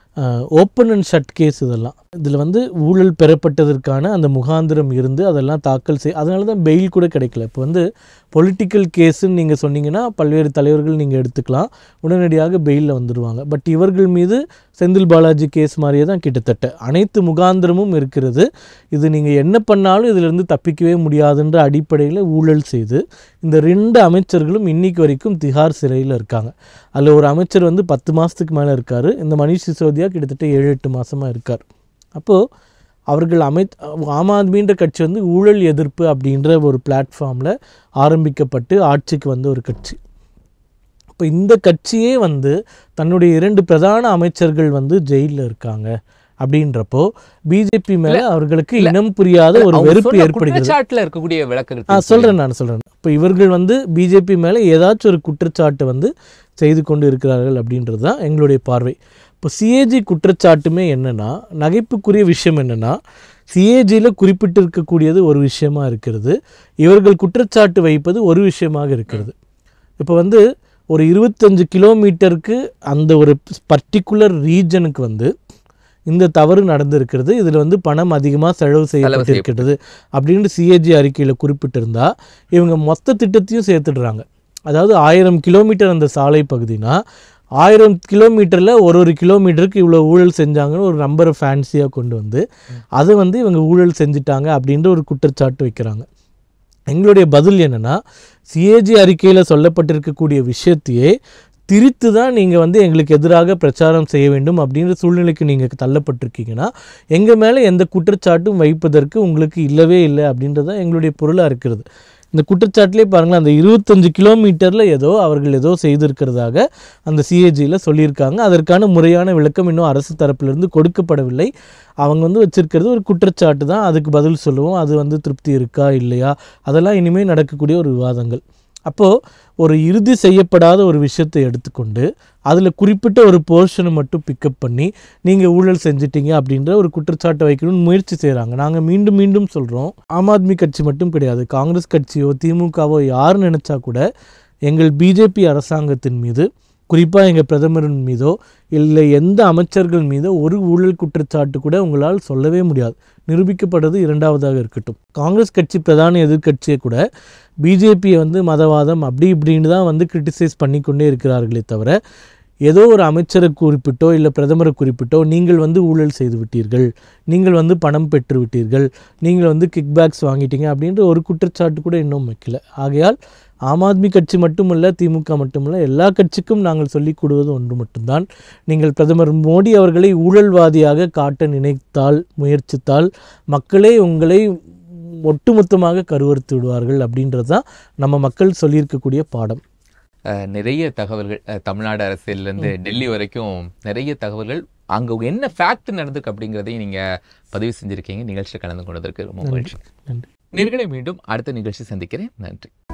Speaker 2: ஓப்பன் அண்ட் ஷட் கேஸ் இதெல்லாம் இதில் வந்து ஊழல் பெறப்பட்டதற்கான அந்த முகாந்திரம் இருந்து அதெல்லாம் தாக்கல் செய் அதனால தான் பெயில் கூட கிடைக்கல இப்போ வந்து பொலிட்டிக்கல் கேஸுன்னு நீங்கள் சொன்னீங்கன்னா பல்வேறு தலைவர்கள் நீங்கள் எடுத்துக்கலாம் உடனடியாக பெயிலில் வந்துடுவாங்க பட் இவர்கள் மீது செந்தில் பாலாஜி கேஸ் மாதிரியே தான் கிட்டத்தட்ட அனைத்து முகாந்திரமும் இருக்கிறது இது நீங்கள் என்ன பண்ணாலும் இதிலிருந்து தப்பிக்கவே முடியாதுன்ற அடிப்படையில் ஊழல் செய்து இந்த ரெண்டு அமைச்சர்களும் இன்னைக்கு வரைக்கும் திஹார் சிறையில் இருக்காங்க அதில் ஒரு அமைச்சர் வந்து பத்து மாதத்துக்கு மேலே இருக்கார் இந்த மணீஷ் சிசோதியா கிட்டத்தட்ட ஏழு எட்டு மாதமாக இருக்கார் அப்போது அவர்கள் அமை ஆம் ஆத்மின்ற கட்சி வந்து ஊழல் எதிர்ப்பு அப்படின்ற ஒரு பிளாட்ஃபார்மில் ஆரம்பிக்கப்பட்டு ஆட்சிக்கு வந்த ஒரு கட்சி இப்போ இந்த கட்சியே வந்து தன்னுடைய இரண்டு பிரதான அமைச்சர்கள் வந்து ஜெயிலில் இருக்காங்க அப்படின்றப்போ பிஜேபி மேலே அவர்களுக்கு இனம் புரியாத ஒரு
Speaker 1: அவங்க
Speaker 2: வெறுப்பு
Speaker 1: சொன்ன
Speaker 2: ஏற்படுகிறது
Speaker 1: குற்றச்சாட்டுல இருக்கக்கூடிய விளக்கங்கள்
Speaker 2: ஆ சொல்கிறேன் நான் சொல்கிறேன் இப்போ இவர்கள் வந்து பிஜேபி மேலே ஏதாச்சும் ஒரு குற்றச்சாட்டு வந்து செய்து கொண்டு இருக்கிறார்கள் அப்படின்றது தான் எங்களுடைய பார்வை இப்போ சிஏஜி குற்றச்சாட்டுமே என்னென்னா நகைப்புக்குரிய விஷயம் என்னென்னா சிஏஜியில் குறிப்பிட்டிருக்கக்கூடியது ஒரு விஷயமா இருக்கிறது இவர்கள் குற்றச்சாட்டு வைப்பது ஒரு விஷயமாக இருக்கிறது இப்போ வந்து ஒரு இருபத்தஞ்சு கிலோமீட்டருக்கு அந்த ஒரு பர்டிகுலர் ரீஜனுக்கு வந்து இந்த தவறு நடந்திருக்கிறது இதில் வந்து பணம் அதிகமாக செலவு செய்யப்பட்டிருக்கிறது அப்படின்னு சிஏஜி அறிக்கையில் குறிப்பிட்டிருந்தா இவங்க மொத்த திட்டத்தையும் சேர்த்துடுறாங்க அதாவது ஆயிரம் கிலோமீட்டர் அந்த சாலை பகுதினா ஆயிரம் கிலோமீட்டரில் ஒரு ஒரு கிலோமீட்டருக்கு இவ்வளோ ஊழல் செஞ்சாங்கன்னு ஒரு நம்பரை ஃபேன்சியாக கொண்டு வந்து அதை வந்து இவங்க ஊழல் செஞ்சுட்டாங்க அப்படின்ற ஒரு குற்றச்சாட்டு வைக்கிறாங்க எங்களுடைய பதில் என்னன்னா சிஏஜி அறிக்கையில் சொல்லப்பட்டிருக்கக்கூடிய விஷயத்தையே திரித்து தான் நீங்கள் வந்து எங்களுக்கு எதிராக பிரச்சாரம் செய்ய வேண்டும் அப்படின்ற சூழ்நிலைக்கு நீங்கள் தள்ளப்பட்டிருக்கீங்கன்னா எங்கள் மேலே எந்த குற்றச்சாட்டும் வைப்பதற்கு உங்களுக்கு இல்லவே இல்லை அப்படின்றது தான் எங்களுடைய பொருளாக இருக்கிறது இந்த குற்றச்சாட்டிலே பாருங்களேன் அந்த இருபத்தஞ்சு கிலோமீட்டரில் ஏதோ அவர்கள் ஏதோ செய்திருக்கிறதாக அந்த சிஏஜியில் சொல்லியிருக்காங்க அதற்கான முறையான விளக்கம் இன்னும் அரசு தரப்பிலிருந்து கொடுக்கப்படவில்லை அவங்க வந்து வச்சிருக்கிறது ஒரு குற்றச்சாட்டு தான் அதுக்கு பதில் சொல்லுவோம் அது வந்து திருப்தி இருக்கா இல்லையா அதெல்லாம் இனிமேல் நடக்கக்கூடிய ஒரு விவாதங்கள் அப்போது ஒரு இறுதி செய்யப்படாத ஒரு விஷயத்தை எடுத்துக்கொண்டு அதில் குறிப்பிட்ட ஒரு போர்ஷனை மட்டும் பிக்கப் பண்ணி நீங்கள் ஊழல் செஞ்சிட்டீங்க அப்படின்ற ஒரு குற்றச்சாட்டை வைக்கணும்னு முயற்சி செய்கிறாங்க நாங்கள் மீண்டும் மீண்டும் சொல்கிறோம் ஆம் ஆத்மி கட்சி மட்டும் கிடையாது காங்கிரஸ் கட்சியோ திமுகவோ யார் நினச்சா கூட எங்கள் பிஜேபி அரசாங்கத்தின் மீது குறிப்பாக எங்கள் பிரதமரின் மீதோ இல்லை எந்த அமைச்சர்கள் மீதோ ஒரு ஊழல் குற்றச்சாட்டு கூட உங்களால் சொல்லவே முடியாது நிரூபிக்கப்படுறது இரண்டாவதாக இருக்கட்டும் காங்கிரஸ் கட்சி பிரதான எதிர்க்கட்சியை கூட பிஜேபியை வந்து மதவாதம் அப்படி இப்படின்னு தான் வந்து கிரிட்டிசைஸ் பண்ணிக்கொண்டே இருக்கிறார்களே தவிர ஏதோ ஒரு அமைச்சரை குறிப்பிட்டோ இல்லை பிரதமரை குறிப்பிட்டோ நீங்கள் வந்து ஊழல் செய்து விட்டீர்கள் நீங்கள் வந்து பணம் பெற்று விட்டீர்கள் நீங்கள் வந்து கிக்பேக்ஸ் வாங்கிட்டீங்க அப்படின்ற ஒரு குற்றச்சாட்டு கூட இன்னும் வைக்கல ஆகையால் ஆம் ஆத்மி கட்சி மட்டுமல்ல திமுக மட்டுமல்ல எல்லா கட்சிக்கும் நாங்கள் சொல்லிக் கொடுவது ஒன்று மட்டும்தான் நீங்கள் பிரதமர் மோடி அவர்களை ஊழல்வாதியாக காட்ட நினைத்தால் முயற்சித்தால் மக்களே உங்களை ஒட்டுமொத்தமாக கருவறுத்து விடுவார்கள் அப்படின்றது தான் நம்ம மக்கள் சொல்லியிருக்கக்கூடிய பாடம்
Speaker 1: அஹ், நிறைய தகவல்கள் அஹ், தமிழ்நாடு அரசியல்ல இருந்து டெல்லி வரைக்கும் நிறைய தகவல்கள் அங்க என்ன ஃபேக்ட் நடந்திருக்கு அப்படிங்கிறதையும் நீங்க பதிவு செஞ்சிருக்கீங்க நிகழ்ச்சியில் கலந்து கொண்டதற்கு ரொம்ப மகிழ்ச்சி
Speaker 2: நன்றி
Speaker 1: நேர்களை மீண்டும் அடுத்த நிகழ்ச்சி சந்திக்கிறேன் நன்றி